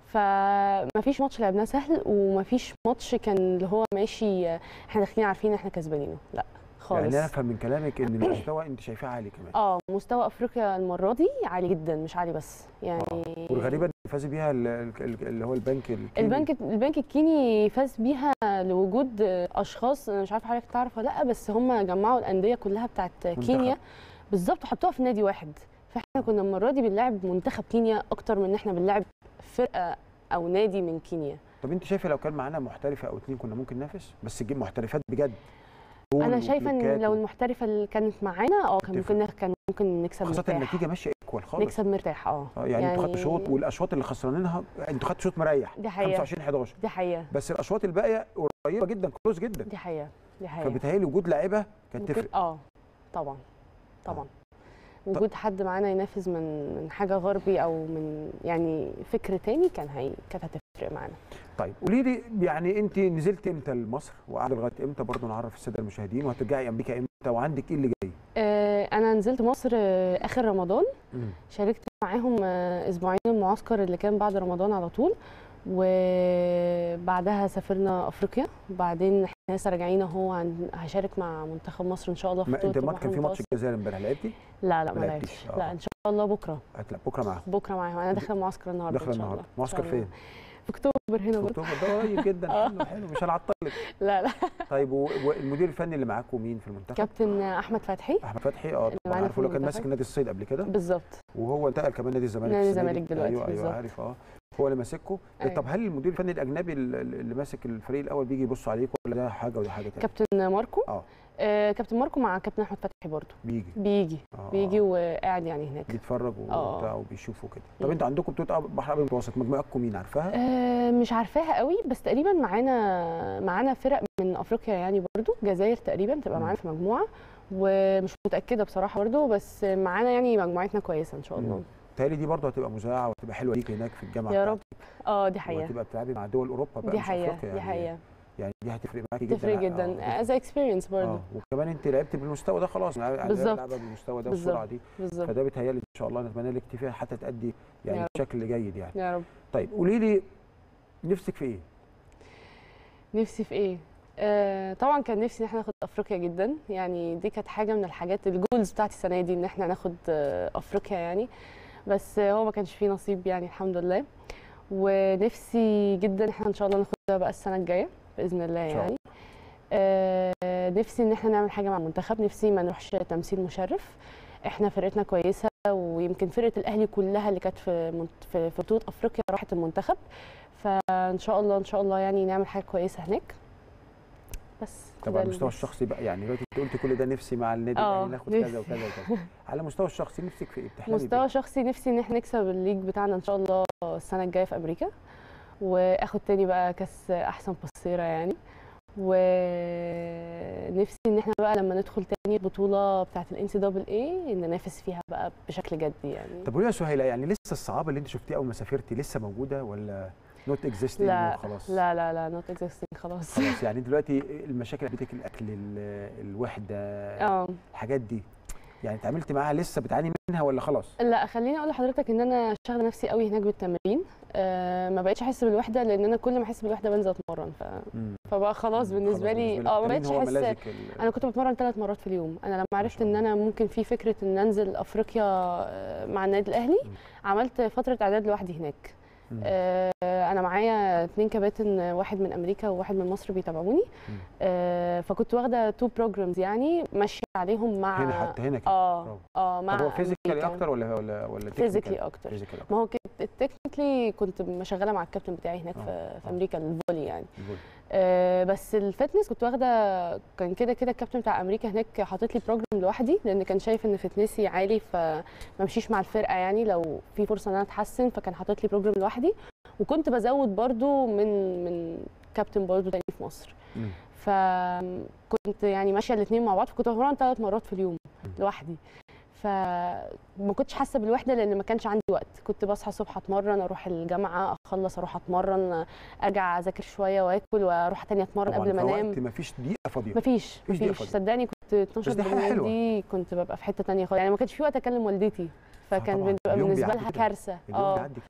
Speaker 8: فما فيش ماتش لعبناه سهل وما فيش ماتش كان اللي هو ماشي احنا داخلين عارفين ان احنا كسبانينه لا خالص
Speaker 1: يعني انا افهم من كلامك ان المستوى انت شايفاه عالي كمان
Speaker 8: اه مستوى افريقيا المره دي عالي جدا مش عالي بس يعني
Speaker 1: والغريبه ان فاز بيها ال- ال- اللي هو البنك الكيني.
Speaker 8: البنك البنك الكيني فاز بيها لوجود اشخاص انا مش عارفه حضرتك تعرف ولا لا بس هم جمعوا الانديه كلها بتاعت كينيا بالظبط وحطوها في نادي واحد فاحنا كنا المره دي بنلعب منتخب كينيا اكتر من ان احنا بنلعب فرقه او نادي من كينيا
Speaker 1: طب انت شايفه لو كان معانا محترفه او اتنين كنا ممكن ننافس بس تجيب محترفات بجد
Speaker 8: انا
Speaker 1: جول
Speaker 8: شايفه ان
Speaker 1: وبلوكات
Speaker 8: لو
Speaker 1: و-
Speaker 8: المحترفه اللي كانت معانا اه كان
Speaker 1: تفرق.
Speaker 8: ممكن كان ممكن نكسب
Speaker 1: خاصه
Speaker 8: مرتاح
Speaker 1: النتيجه ماشيه ايكوال خالص
Speaker 8: نكسب مرتاح اه
Speaker 1: آه، يعني, انتوا خدتوا شوط والاشواط اللي خسرانينها انتوا خدتوا شوط مريح
Speaker 8: دي حقيقة.
Speaker 1: 25 11
Speaker 8: دي حقيقه
Speaker 1: بس الاشواط الباقيه قريبه جدا كلوز جدا
Speaker 8: دي حقيقه دي حقيقه
Speaker 1: فبتهيألي وجود لعيبه كانت
Speaker 8: ممكن-
Speaker 1: تفرق
Speaker 8: اه طبعا طبعا وجود حد معانا ينافس من من حاجه غربي او من يعني فكر تاني كان هي كانت هتفرق معانا
Speaker 1: طيب قولي لي يعني انت نزلت امتى لمصر وقاعده لغايه امتى برضه نعرف الساده المشاهدين وهترجعي امريكا امتى وعندك ايه اللي جاي؟
Speaker 8: آه، انا نزلت مصر آه، اخر رمضان
Speaker 1: مم.
Speaker 8: شاركت معاهم آه، اسبوعين المعسكر اللي كان بعد رمضان على طول وبعدها سافرنا افريقيا وبعدين احنا لسه راجعين اهو عن- هشارك مع منتخب مصر ان شاء الله في
Speaker 1: ما
Speaker 8: بطوله
Speaker 1: انت ما
Speaker 8: البحر
Speaker 1: كان في ماتش
Speaker 8: المتوسط.
Speaker 1: الجزائر امبارح لعبتي؟
Speaker 8: لا لا ما
Speaker 1: ما
Speaker 8: لعبتش
Speaker 1: لعبتيش، آه.
Speaker 8: لا ان شاء الله بكره
Speaker 1: هتلعب بكره معاهم
Speaker 8: بكره معاهم انا داخله معسكر النهارده
Speaker 1: داخله
Speaker 8: ان شاء
Speaker 1: النهارده
Speaker 8: الله إن
Speaker 1: معسكر
Speaker 8: شاء الله.
Speaker 1: فين؟
Speaker 8: في اكتوبر هنا
Speaker 1: في
Speaker 8: برضه
Speaker 1: اكتوبر ده قريب جدا
Speaker 8: آه.
Speaker 1: حلو حلو مش هنعطلك
Speaker 8: لا لا
Speaker 1: طيب و- والمدير الفني اللي معاكم مين في المنتخب؟
Speaker 8: كابتن احمد فتحي
Speaker 1: احمد فتحي اه
Speaker 8: اللي
Speaker 1: طبعا
Speaker 8: معانا
Speaker 1: عارفه
Speaker 8: في
Speaker 1: لو كان
Speaker 8: المنتخب.
Speaker 1: ماسك نادي الصيد قبل كده
Speaker 8: بالظبط
Speaker 1: وهو انتقل كمان نادي الزمالك
Speaker 8: نادي
Speaker 1: السنة دي.
Speaker 8: الزمالك دلوقتي،
Speaker 1: ايوه ايوه
Speaker 8: بالظبط.
Speaker 1: عارف اه هو اللي ماسكه
Speaker 8: أيوة.
Speaker 1: طب هل المدير الفني الاجنبي اللي اللي ماسك الفريق الاول بيجي يبص عليكم ولا ده حاجه وده حاجه تانية؟
Speaker 8: كابتن ماركو
Speaker 1: اه
Speaker 8: آه، كابتن ماركو مع كابتن احمد فتحي برضه
Speaker 1: بيجي
Speaker 8: بيجي
Speaker 1: آه.
Speaker 8: بيجي وقاعد يعني هناك
Speaker 1: بيتفرج
Speaker 8: آه.
Speaker 1: وبتاع وبيشوفوا كده طب
Speaker 8: مم.
Speaker 1: انتوا عندكم بطوله بحر ابيض المتوسط مجموعتكم مين عارفاها؟
Speaker 8: آه، مش عارفاها قوي بس تقريبا معانا معانا فرق من افريقيا يعني برضو جزائر تقريبا تبقى
Speaker 1: مم.
Speaker 8: معانا في مجموعه ومش متاكده بصراحه برضو بس معانا يعني مجموعتنا كويسه ان شاء الله
Speaker 1: تهيألي دي برضه هتبقى مذاعه وهتبقى حلوه ليك هناك في الجامعه
Speaker 8: يا رب
Speaker 1: بتاعتك.
Speaker 8: اه دي حقيقه
Speaker 1: وهتبقى بتلعبي مع دول اوروبا بقى
Speaker 8: دي
Speaker 1: مش
Speaker 8: حقيقه
Speaker 1: افريقيا
Speaker 8: دي
Speaker 1: يعني
Speaker 8: حقيقه
Speaker 1: يعني دي هتفرق معاكي جدا
Speaker 8: تفرق
Speaker 1: آه،
Speaker 8: جدا
Speaker 1: آه،
Speaker 8: از اكسبيرينس برضو
Speaker 1: اه وكمان انت لعبت بالمستوى ده خلاص
Speaker 8: بالظبط.
Speaker 1: لعبه بالمستوى ده
Speaker 8: بالظبط.
Speaker 1: والسرعه دي
Speaker 8: بالظبط
Speaker 1: فده بيتهيألي ان شاء الله نتمنى لك فيها حتى تأدي يعني
Speaker 8: يا رب.
Speaker 1: بشكل جيد يعني
Speaker 8: يا رب
Speaker 1: طيب قولي لي نفسك في ايه؟
Speaker 8: نفسي في ايه آه طبعا كان نفسي ان احنا ناخد افريقيا جدا يعني دي كانت حاجه من الحاجات الجولز بتاعتي السنه دي ان احنا ناخد آه افريقيا يعني بس آه هو ما كانش فيه نصيب يعني الحمد لله ونفسي جدا ان احنا ان شاء الله ناخدها بقى السنه الجايه باذن الله
Speaker 1: إن شاء
Speaker 8: يعني آه نفسي ان احنا نعمل حاجه مع المنتخب نفسي ما نروحش تمثيل مشرف احنا فرقتنا كويسه ويمكن فرقه الاهلي كلها اللي كانت في منت- في في بطوله افريقيا راحت المنتخب فان شاء الله ان شاء الله يعني نعمل حاجه كويسه هناك بس
Speaker 1: طب
Speaker 8: ده
Speaker 1: على المستوى
Speaker 8: اللي-
Speaker 1: الشخصي بقى يعني دلوقتي انت قلت كل ده نفسي مع النادي
Speaker 8: آه،
Speaker 1: الاهلي ناخد
Speaker 8: نفسي.
Speaker 1: كذا وكذا وكذا على المستوى الشخصي نفسك في ايه؟ بتحلمي
Speaker 8: مستوى
Speaker 1: بإيه؟
Speaker 8: شخصي نفسي ان احنا نكسب الليج بتاعنا ان شاء الله السنه الجايه في امريكا واخد تاني بقى كاس احسن بصيره يعني ونفسي ان احنا بقى لما ندخل تاني البطوله بتاعه الان سي دبل اي ننافس فيها بقى بشكل جدي يعني
Speaker 1: طب قولي يا سهيله يعني لسه الصعابه اللي انت شفتيها اول ما سافرتي لسه موجوده ولا نوت اكزيستنج
Speaker 8: لا
Speaker 1: خلاص
Speaker 8: لا لا لا نوت اكزيستنج خلاص
Speaker 1: خلاص يعني دلوقتي المشاكل اللي بتاكل الاكل ال- الوحده
Speaker 8: اه
Speaker 1: الحاجات دي يعني اتعاملتي معاها لسه بتعاني منها ولا خلاص؟
Speaker 8: لا خليني اقول لحضرتك ان انا شاغله نفسي قوي هناك بالتمرين آه ما بقتش احس بالوحده لان انا كل ما احس بالوحده بنزل اتمرن ف...
Speaker 1: مم.
Speaker 8: فبقى خلاص بالنسبه لي
Speaker 1: لك
Speaker 8: اه ما
Speaker 1: التمرين
Speaker 8: بقتش
Speaker 1: هو
Speaker 8: احس
Speaker 1: ملاذك ال-
Speaker 8: انا كنت بتمرن ثلاث مرات في اليوم انا لما عرفت
Speaker 1: شاء
Speaker 8: ان
Speaker 1: الله.
Speaker 8: انا ممكن في فكره ان انزل افريقيا آه، مع النادي الاهلي
Speaker 1: مم.
Speaker 8: عملت فتره اعداد لوحدي هناك
Speaker 1: مم.
Speaker 8: آه، انا معايا اتنين كباتن واحد من امريكا وواحد من مصر بيتابعوني
Speaker 1: مم.
Speaker 8: آه، فكنت واخده تو بروجرامز يعني ماشيه عليهم مع
Speaker 1: هنا حتى هنا كده
Speaker 8: اه
Speaker 1: برافو.
Speaker 8: اه مع
Speaker 1: طب هو فيزيكالي
Speaker 8: أمريكا.
Speaker 1: اكتر ولا ولا ولا
Speaker 8: فيزيكلي اكتر
Speaker 1: فيزيكالي اكتر
Speaker 8: ما هو كنت تكنيكلي كنت مشغله مع الكابتن بتاعي هناك
Speaker 1: آه،
Speaker 8: في, في
Speaker 1: آه.
Speaker 8: امريكا الفولي يعني
Speaker 1: الفولي.
Speaker 8: آه، بس الفتنس كنت واخده كان كده كده الكابتن بتاع امريكا هناك حاطط لي بروجرام لوحدي لان كان شايف ان فتنسي عالي فما امشيش مع الفرقه يعني لو في فرصه ان انا اتحسن فكان حاطط لي بروجرام لوحدي وكنت بزود برضو من من كابتن برضو تاني في مصر
Speaker 1: مم.
Speaker 8: فكنت يعني ماشيه الاثنين مع بعض فكنت بتمرن ثلاث مرات في اليوم
Speaker 1: مم.
Speaker 8: لوحدي فما كنتش حاسه بالوحده لان ما كانش عندي وقت كنت بصحى الصبح اتمرن اروح الجامعه اخلص اروح اتمرن ارجع اذاكر شويه واكل واروح تاني اتمرن
Speaker 1: طبعا
Speaker 8: قبل ما انام
Speaker 1: فوقت مفيش دقيقه فاضيه
Speaker 8: مفيش
Speaker 1: مفيش دقيقة
Speaker 8: مفيش
Speaker 1: فاضية.
Speaker 8: صدقني كنت 12
Speaker 1: بس دي حاجة
Speaker 8: بالليل
Speaker 1: حلوة.
Speaker 8: دي كنت ببقى في حته تانية خالص يعني ما كانش في وقت اكلم والدتي فكان
Speaker 1: طبعاً.
Speaker 8: بتبقى
Speaker 1: اليوم
Speaker 8: بالنسبه
Speaker 1: بيعدي
Speaker 8: لها
Speaker 1: كده.
Speaker 8: كارثه
Speaker 1: اليوم
Speaker 8: اه
Speaker 1: بيعدي كده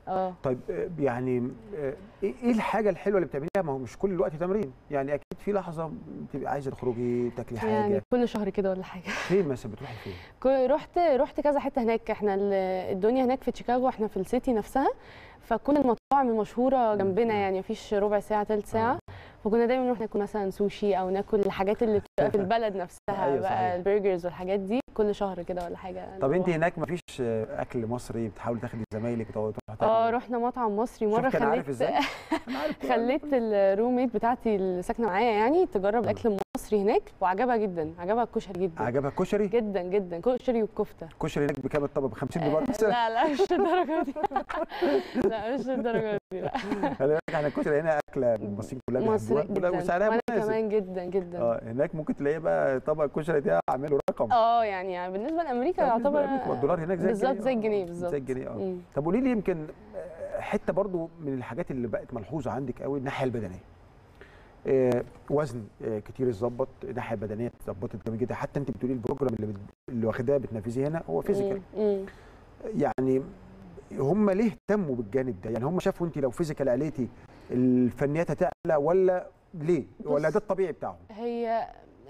Speaker 8: اه
Speaker 1: طيب آه، يعني آه، ايه إيه الحاجه الحلوه اللي بتعمليها ما هو مش كل الوقت تمرين يعني اكيد في لحظه بتبقي عايزه تخرجي تاكلي حاجه
Speaker 8: يعني كل شهر كده ولا حاجه
Speaker 1: فين مثلا بتروحي فين
Speaker 8: كو- رحت رحت كذا حته هناك احنا ال- الدنيا هناك في شيكاغو احنا في السيتي نفسها فكل المطاعم المشهوره جنبنا يعني مفيش ربع ساعه ثلث ساعه فكنا دايما نروح ناكل مثلا سوشي او ناكل الحاجات اللي بتبقى في البلد نفسها
Speaker 1: أيوة
Speaker 8: بقى
Speaker 1: صحيح.
Speaker 8: البرجرز والحاجات دي كل شهر كده ولا حاجه
Speaker 1: طب انت
Speaker 8: نروح.
Speaker 1: هناك مفيش آه، اكل مصري بتحاولي تاخدي زمايلك وتقعدوا تروحوا
Speaker 8: اه
Speaker 1: تاكلوا؟
Speaker 8: رحنا مطعم مصري مره
Speaker 1: شفت انا عارف
Speaker 8: خليت
Speaker 1: ازاي انا عارف كده.
Speaker 8: خليت الروميت بتاعتي اللي ساكنه معايا يعني تجرب الاكل المصري هناك وعجبها جدا عجبها الكشري جدا
Speaker 1: عجبها الكشري
Speaker 8: جدا جدا كشري والكفته
Speaker 1: الكشري هناك بكام الطبق ب 50 دولار بس
Speaker 8: لا لا مش الدرجه دي لا مش الدرجه دي لا
Speaker 1: خلي بالك احنا الكشري هنا اكله المصريين كلها
Speaker 8: مصري
Speaker 1: بيحبوها
Speaker 8: جدا
Speaker 1: وسعرها
Speaker 8: وانا
Speaker 1: مناسب
Speaker 8: كمان جدا جدا
Speaker 1: اه هناك ممكن تلاقيه بقى طبق الكشري ده اعمله رقم
Speaker 8: اه يعني, يعني بالنسبه لامريكا
Speaker 1: بالنسبة
Speaker 8: يعتبر
Speaker 1: لأمريكا، والدولار هناك زي
Speaker 8: بالظبط
Speaker 1: الجنيه.
Speaker 8: زي
Speaker 1: آه،
Speaker 8: الجنيه بالظبط
Speaker 1: زي الجنيه اه
Speaker 8: مم.
Speaker 1: طب قولي لي يمكن آه، حته برضو من الحاجات اللي بقت ملحوظه عندك قوي الناحيه البدنيه آه، وزن آه، كتير اتظبط الناحيه البدنيه اتظبطت جامد جدا حتى انت بتقولي البروجرام اللي بت... اللي واخداه بتنفذيه هنا هو فيزيكال
Speaker 8: مم. مم.
Speaker 1: يعني هم ليه اهتموا بالجانب ده يعني هم شافوا انت لو فيزيكال عليتي الفنيات هتعلى ولا ليه ولا
Speaker 8: بص.
Speaker 1: ده الطبيعي بتاعهم
Speaker 8: هي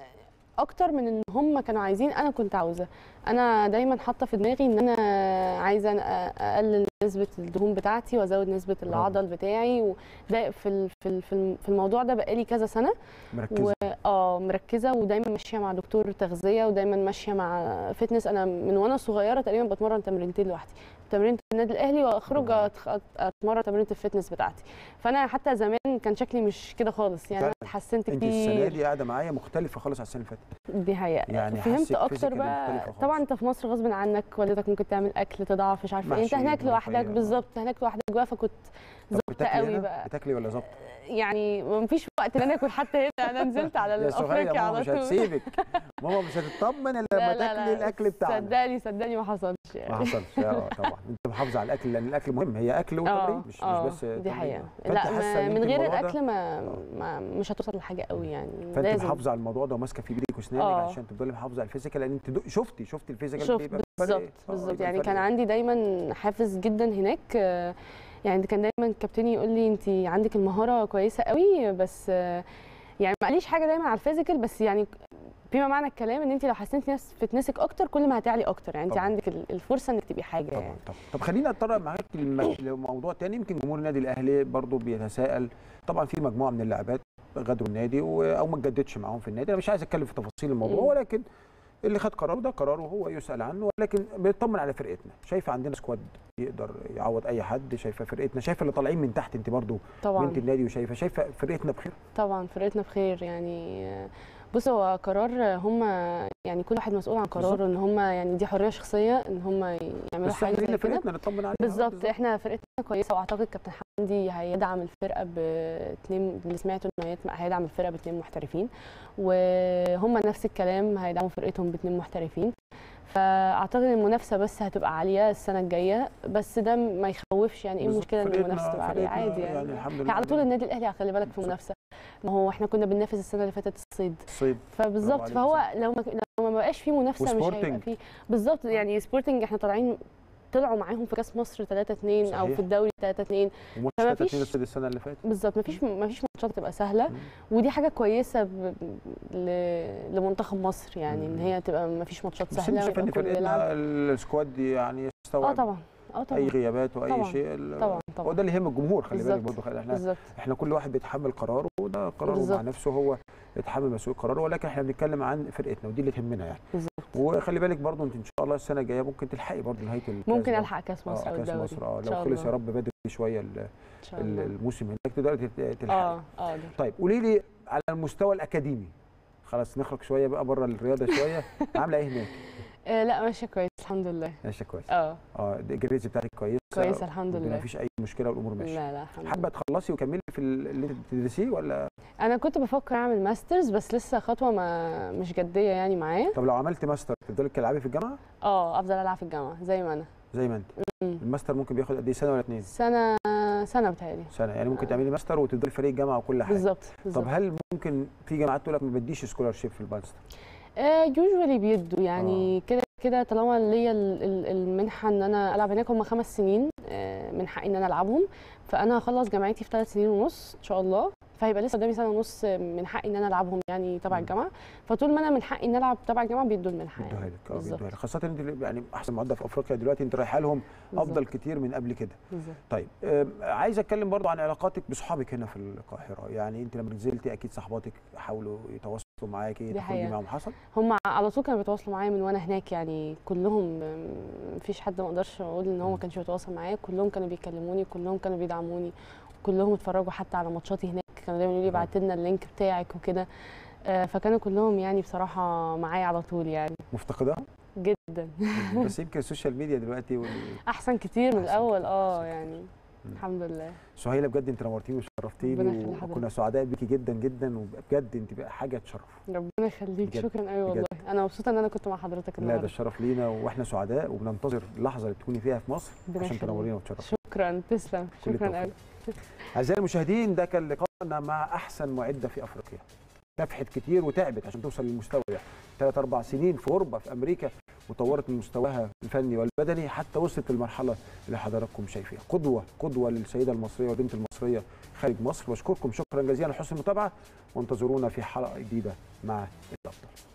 Speaker 8: اكتر من ان هم كانوا عايزين انا كنت عاوزه انا دايما حاطه في دماغي ان انا عايزه أنا اقلل نسبه الدهون بتاعتي وازود نسبه العضل بتاعي وده في ال- في ال- في الم- في الموضوع ده بقالي كذا سنه
Speaker 1: مركزه
Speaker 8: و اه مركزه ودايما ماشيه مع دكتور تغذيه ودايما ماشيه مع فتنس انا من وانا صغيره تقريبا بتمرن تمرينتين لوحدي تمرينة النادي الاهلي واخرج أتخ- اتمرن تمرينة الفتنس بتاعتي فانا حتى زمان كان شكلي مش كده خالص يعني انا
Speaker 1: فعلا.
Speaker 8: اتحسنت
Speaker 1: انت السنه
Speaker 8: كتير
Speaker 1: دي قاعده معايا مختلفه خالص عن السنه اللي فاتت
Speaker 8: دي حقيقه
Speaker 1: يعني
Speaker 8: فهمت
Speaker 1: حاسك
Speaker 8: اكتر
Speaker 1: physically
Speaker 8: بقى
Speaker 1: مختلفة خالص.
Speaker 8: طبعا انت في مصر غصب عنك والدتك ممكن تعمل اكل تضعف مش عارفه ايه انت
Speaker 1: محشي،
Speaker 8: هناك لوحدك
Speaker 1: ملوخية.
Speaker 8: بالظبط هناك لوحدك بقى فكنت
Speaker 1: طب
Speaker 8: ظبطت
Speaker 1: بتاكلي
Speaker 8: قوي
Speaker 1: هنا؟
Speaker 8: بقى
Speaker 1: بتاكلي ولا ظبط
Speaker 8: يعني مفيش وقت ان انا اكل حتى هنا انا نزلت على
Speaker 1: يا سهية
Speaker 8: الافريقيا
Speaker 1: ماما
Speaker 8: على
Speaker 1: مش
Speaker 8: طول
Speaker 1: هتسيبك ماما مش هتطمن الا
Speaker 8: لا
Speaker 1: لما
Speaker 8: لا
Speaker 1: تاكلي
Speaker 8: لا
Speaker 1: الاكل بتاعنا
Speaker 8: صدقني صدقني ما حصلش
Speaker 1: ما
Speaker 8: يعني
Speaker 1: حصلش اه طبعا انت محافظه على الاكل لان الاكل مهم هي اكل وتمرين مش
Speaker 8: آه،
Speaker 1: مش بس
Speaker 8: دي
Speaker 1: تمرين.
Speaker 8: حقيقه
Speaker 1: فأنت
Speaker 8: لا
Speaker 1: حاسة
Speaker 8: ما
Speaker 1: إن
Speaker 8: من
Speaker 1: أنت
Speaker 8: غير
Speaker 1: الموضوع ده-
Speaker 8: الاكل ما, ما مش هتوصل لحاجه قوي يعني
Speaker 1: فانت
Speaker 8: لازم
Speaker 1: محافظه على الموضوع ده وماسكه في ايديك واسنانك
Speaker 8: آه.
Speaker 1: عشان تفضلي محافظه على الفيزيكال لان انت دو- شفتي شفتي الفيزيكال
Speaker 8: شفت
Speaker 1: بيبقى فرق إيه؟
Speaker 8: بالظبط
Speaker 1: آه،
Speaker 8: بالظبط
Speaker 1: يبقى
Speaker 8: يعني
Speaker 1: الفرق
Speaker 8: كان
Speaker 1: إيه؟
Speaker 8: عندي دايما حافز جدا هناك آه، يعني كان دايما كابتني يقول لي انت عندك المهاره كويسه قوي بس آه، يعني ما قاليش حاجه دايما على الفيزيكال بس يعني بما معنى الكلام ان انت لو حسنتي نفس فتنسك اكتر كل ما هتعلي اكتر يعني انت
Speaker 1: طبعاً.
Speaker 8: عندك ال- الفرصه انك تبقي حاجه
Speaker 1: طبعا
Speaker 8: يعني
Speaker 1: طبعا طب خلينا اتطرق معاك لم- لموضوع تاني يمكن جمهور النادي الاهلي برضو بيتساءل طبعا في مجموعه من اللاعبات غادروا النادي و- او ما اتجددش معاهم في النادي انا مش عايز اتكلم في تفاصيل الموضوع
Speaker 8: مم.
Speaker 1: ولكن اللي خد قراره ده قراره هو يسال عنه ولكن بنطمن على فرقتنا شايفه عندنا سكواد يقدر يعوض اي حد شايفه فرقتنا شايفه اللي طالعين من تحت انت برضو
Speaker 8: طبعا
Speaker 1: بنت النادي وشايفه شايفه فرقتنا بخير
Speaker 8: طبعا فرقتنا بخير يعني بص هو قرار هم يعني كل واحد مسؤول عن قراره ان هم يعني دي حريه شخصيه ان هم يعملوا
Speaker 1: بس
Speaker 8: حاجه
Speaker 1: احنا
Speaker 8: زي
Speaker 1: لينا
Speaker 8: كده
Speaker 1: فرقتنا نطمن عليها
Speaker 8: بالظبط احنا فرقتنا كويسه واعتقد كابتن حمدي هيدعم الفرقه باثنين اللي سمعته انه هيت- هيدعم الفرقه باثنين محترفين وهم نفس الكلام هيدعموا فرقتهم باثنين محترفين فاعتقد المنافسه بس هتبقى عاليه السنه الجايه بس ده ما يخوفش يعني ايه
Speaker 1: بالظبط.
Speaker 8: المشكله ان
Speaker 1: فرقتنا-
Speaker 8: المنافسه تبقى عاليه
Speaker 1: فرقتنا
Speaker 8: عادي يعني,
Speaker 1: يعني الحمد
Speaker 8: هي
Speaker 1: لله
Speaker 8: على طول النادي الاهلي خلي بالك في
Speaker 1: بالظبط.
Speaker 8: منافسه ما هو احنا كنا بننافس السنه اللي فاتت الصيد
Speaker 1: الصيد
Speaker 8: فبالظبط
Speaker 1: عليك،
Speaker 8: فهو لو ما لو ما بقاش في منافسه مش هيبقى
Speaker 1: وسبورتنج.
Speaker 8: في بالظبط يعني سبورتنج احنا طالعين طلعوا معاهم في كاس مصر 3 2 او
Speaker 1: صحيح.
Speaker 8: في الدوري 3 2
Speaker 1: وماتش
Speaker 8: فما
Speaker 1: 3
Speaker 8: فيش-
Speaker 1: 2 الصيد السنه اللي فاتت
Speaker 8: بالظبط مفيش مفيش ماتشات تبقى سهله
Speaker 1: مم.
Speaker 8: ودي حاجه كويسه ب... ل... لمنتخب مصر يعني ان
Speaker 1: مم.
Speaker 8: هي تبقى مفيش ماتشات
Speaker 1: بس انت
Speaker 8: سهله
Speaker 1: شايف ان
Speaker 8: ويبقى كله بيلعب.
Speaker 1: فرقتنا السكواد يعني
Speaker 8: اه
Speaker 1: يستوعب
Speaker 8: طبعا اه
Speaker 1: اي
Speaker 8: طبعا
Speaker 1: غيابات واي
Speaker 8: طبعا.
Speaker 1: شيء ال-
Speaker 8: طبعا
Speaker 1: هو
Speaker 8: طبعا
Speaker 1: ده اللي يهم الجمهور خلي بالك
Speaker 8: بالظبط.
Speaker 1: برضه احنا
Speaker 8: بالظبط
Speaker 1: احنا كل واحد بيتحمل قراره وده قراره مع
Speaker 8: بالظبط.
Speaker 1: نفسه هو يتحمل مسؤوليه قراره ولكن احنا بنتكلم عن فرقتنا ودي اللي تهمنا يعني
Speaker 8: بالظبط
Speaker 1: وخلي بالك برضه انت ان شاء الله السنه الجايه ممكن تلحقي برضه نهايه الكاس
Speaker 8: ممكن
Speaker 1: برضه.
Speaker 8: الحق كاس مصر
Speaker 1: اه
Speaker 8: او
Speaker 1: كاس
Speaker 8: الدوري
Speaker 1: مصر اه
Speaker 8: إن
Speaker 1: لو
Speaker 8: شاء
Speaker 1: خلص
Speaker 8: الله.
Speaker 1: يا رب بدري شويه ال-
Speaker 8: ان شاء
Speaker 1: ال-
Speaker 8: الله
Speaker 1: الموسم هناك تقدري تت- تلحقي
Speaker 8: اه اه ده.
Speaker 1: طيب قولي لي على المستوى الاكاديمي خلاص نخرج شويه بقى بره الرياضه شويه عامله ايه هناك؟
Speaker 8: آه لا ماشيه كويس الحمد لله
Speaker 1: ماشيه كويس
Speaker 8: اه
Speaker 1: اه الجريز بتاعتك كويسه
Speaker 8: كويسه الحمد
Speaker 1: ما
Speaker 8: لله
Speaker 1: فيش اي مشكله والامور ماشيه
Speaker 8: لا لا الحمد
Speaker 1: حابه
Speaker 8: لله
Speaker 1: تخلصي وكملي في ال- اللي انت بتدرسيه ولا
Speaker 8: انا كنت بفكر اعمل ماسترز بس لسه خطوه ما مش جديه يعني معايا
Speaker 1: طب لو عملت ماستر تفضلي تلعبي في الجامعه
Speaker 8: اه افضل العب في الجامعه زي ما انا
Speaker 1: زي ما انت
Speaker 8: مم.
Speaker 1: الماستر ممكن بياخد قد ايه سنه ولا اتنين
Speaker 8: سنه سنه بتهيألي
Speaker 1: سنه يعني ممكن تعملي ماستر وتفضلي فريق الجامعه وكل حاجه
Speaker 8: بالظبط
Speaker 1: طب
Speaker 8: بالظبط
Speaker 1: هل ممكن في جامعات تقول لك ما بديش سكولارشيب في الماستر
Speaker 8: يوجوالي بيدوا يعني كده كده طالما ليا ال- ال- المنحه ان انا العب هناك هم خمس سنين آه، من حقي ان انا العبهم فانا هخلص جامعتي في ثلاث سنين ونص ان شاء الله فهيبقى لسه قدامي سنه ونص من حقي ان انا العبهم يعني تبع
Speaker 1: مم.
Speaker 8: الجامعه فطول ما انا من حقي ان العب تبع الجامعه بيدوا المنحه
Speaker 1: بيدوها
Speaker 8: يعني.
Speaker 1: لك اه
Speaker 8: بالظبط.
Speaker 1: بيدوها لك خاصه انت يعني احسن معدل في افريقيا دلوقتي انت رايحه لهم افضل
Speaker 8: بالظبط.
Speaker 1: كتير من قبل كده
Speaker 8: بالظبط
Speaker 1: طيب آم، عايز اتكلم برضو عن علاقاتك باصحابك هنا في القاهره يعني انت لما نزلتي اكيد صحباتك حاولوا يتواصلوا معاكي
Speaker 8: دي
Speaker 1: تخرجي
Speaker 8: حقيقة.
Speaker 1: معاهم حصل
Speaker 8: هم على طول كانوا بيتواصلوا معايا من وانا هناك يعني كلهم مفيش حد ما اقدرش اقول ان هو ما كانش بيتواصل معايا كلهم كانوا بيكلموني كلهم كانوا بيدعموني كلهم اتفرجوا حتى على ماتشاتي هناك كانوا دايما يقولوا لي
Speaker 1: آه.
Speaker 8: ابعت لنا اللينك بتاعك وكده آه، فكانوا كلهم يعني بصراحه معايا على طول يعني
Speaker 1: مفتقدها
Speaker 8: جدا
Speaker 1: بس يمكن السوشيال ميديا دلوقتي وال...
Speaker 8: احسن كتير من
Speaker 1: أحسن
Speaker 8: الاول
Speaker 1: كتير،
Speaker 8: اه
Speaker 1: أحسن
Speaker 8: يعني
Speaker 1: مم.
Speaker 8: الحمد لله
Speaker 1: سهيله بجد انت نورتيني
Speaker 8: ربنا
Speaker 1: وشرفتيني
Speaker 8: يخلي
Speaker 1: وكنا
Speaker 8: حضرتك.
Speaker 1: سعداء بيكي جدا جدا وبجد انت بقى حاجه تشرف
Speaker 8: ربنا يخليك
Speaker 1: بجد،
Speaker 8: شكرا قوي
Speaker 1: بجد.
Speaker 8: والله انا مبسوطه ان انا كنت مع حضرتك
Speaker 1: لا ده
Speaker 8: النهارده
Speaker 1: الشرف لينا واحنا سعداء وبننتظر اللحظه اللي تكوني فيها في مصر
Speaker 8: ربنا
Speaker 1: عشان
Speaker 8: يخليك.
Speaker 1: تنورينا وتشرفينا
Speaker 8: شكرا تسلم
Speaker 1: كل
Speaker 8: شكرا
Speaker 1: التوفيق.
Speaker 8: قوي
Speaker 1: اعزائي المشاهدين ده كان لقائنا مع احسن معده في افريقيا كافحت كتير وتعبت عشان توصل للمستوى ده ثلاث اربع سنين في اوروبا في امريكا وطورت من مستواها الفني والبدني حتى وصلت للمرحله اللي حضراتكم شايفيها قدوه قدوه للسيده المصريه والبنت المصريه خارج مصر واشكركم شكرا جزيلا لحسن المتابعه وانتظرونا في حلقه جديده مع الابطال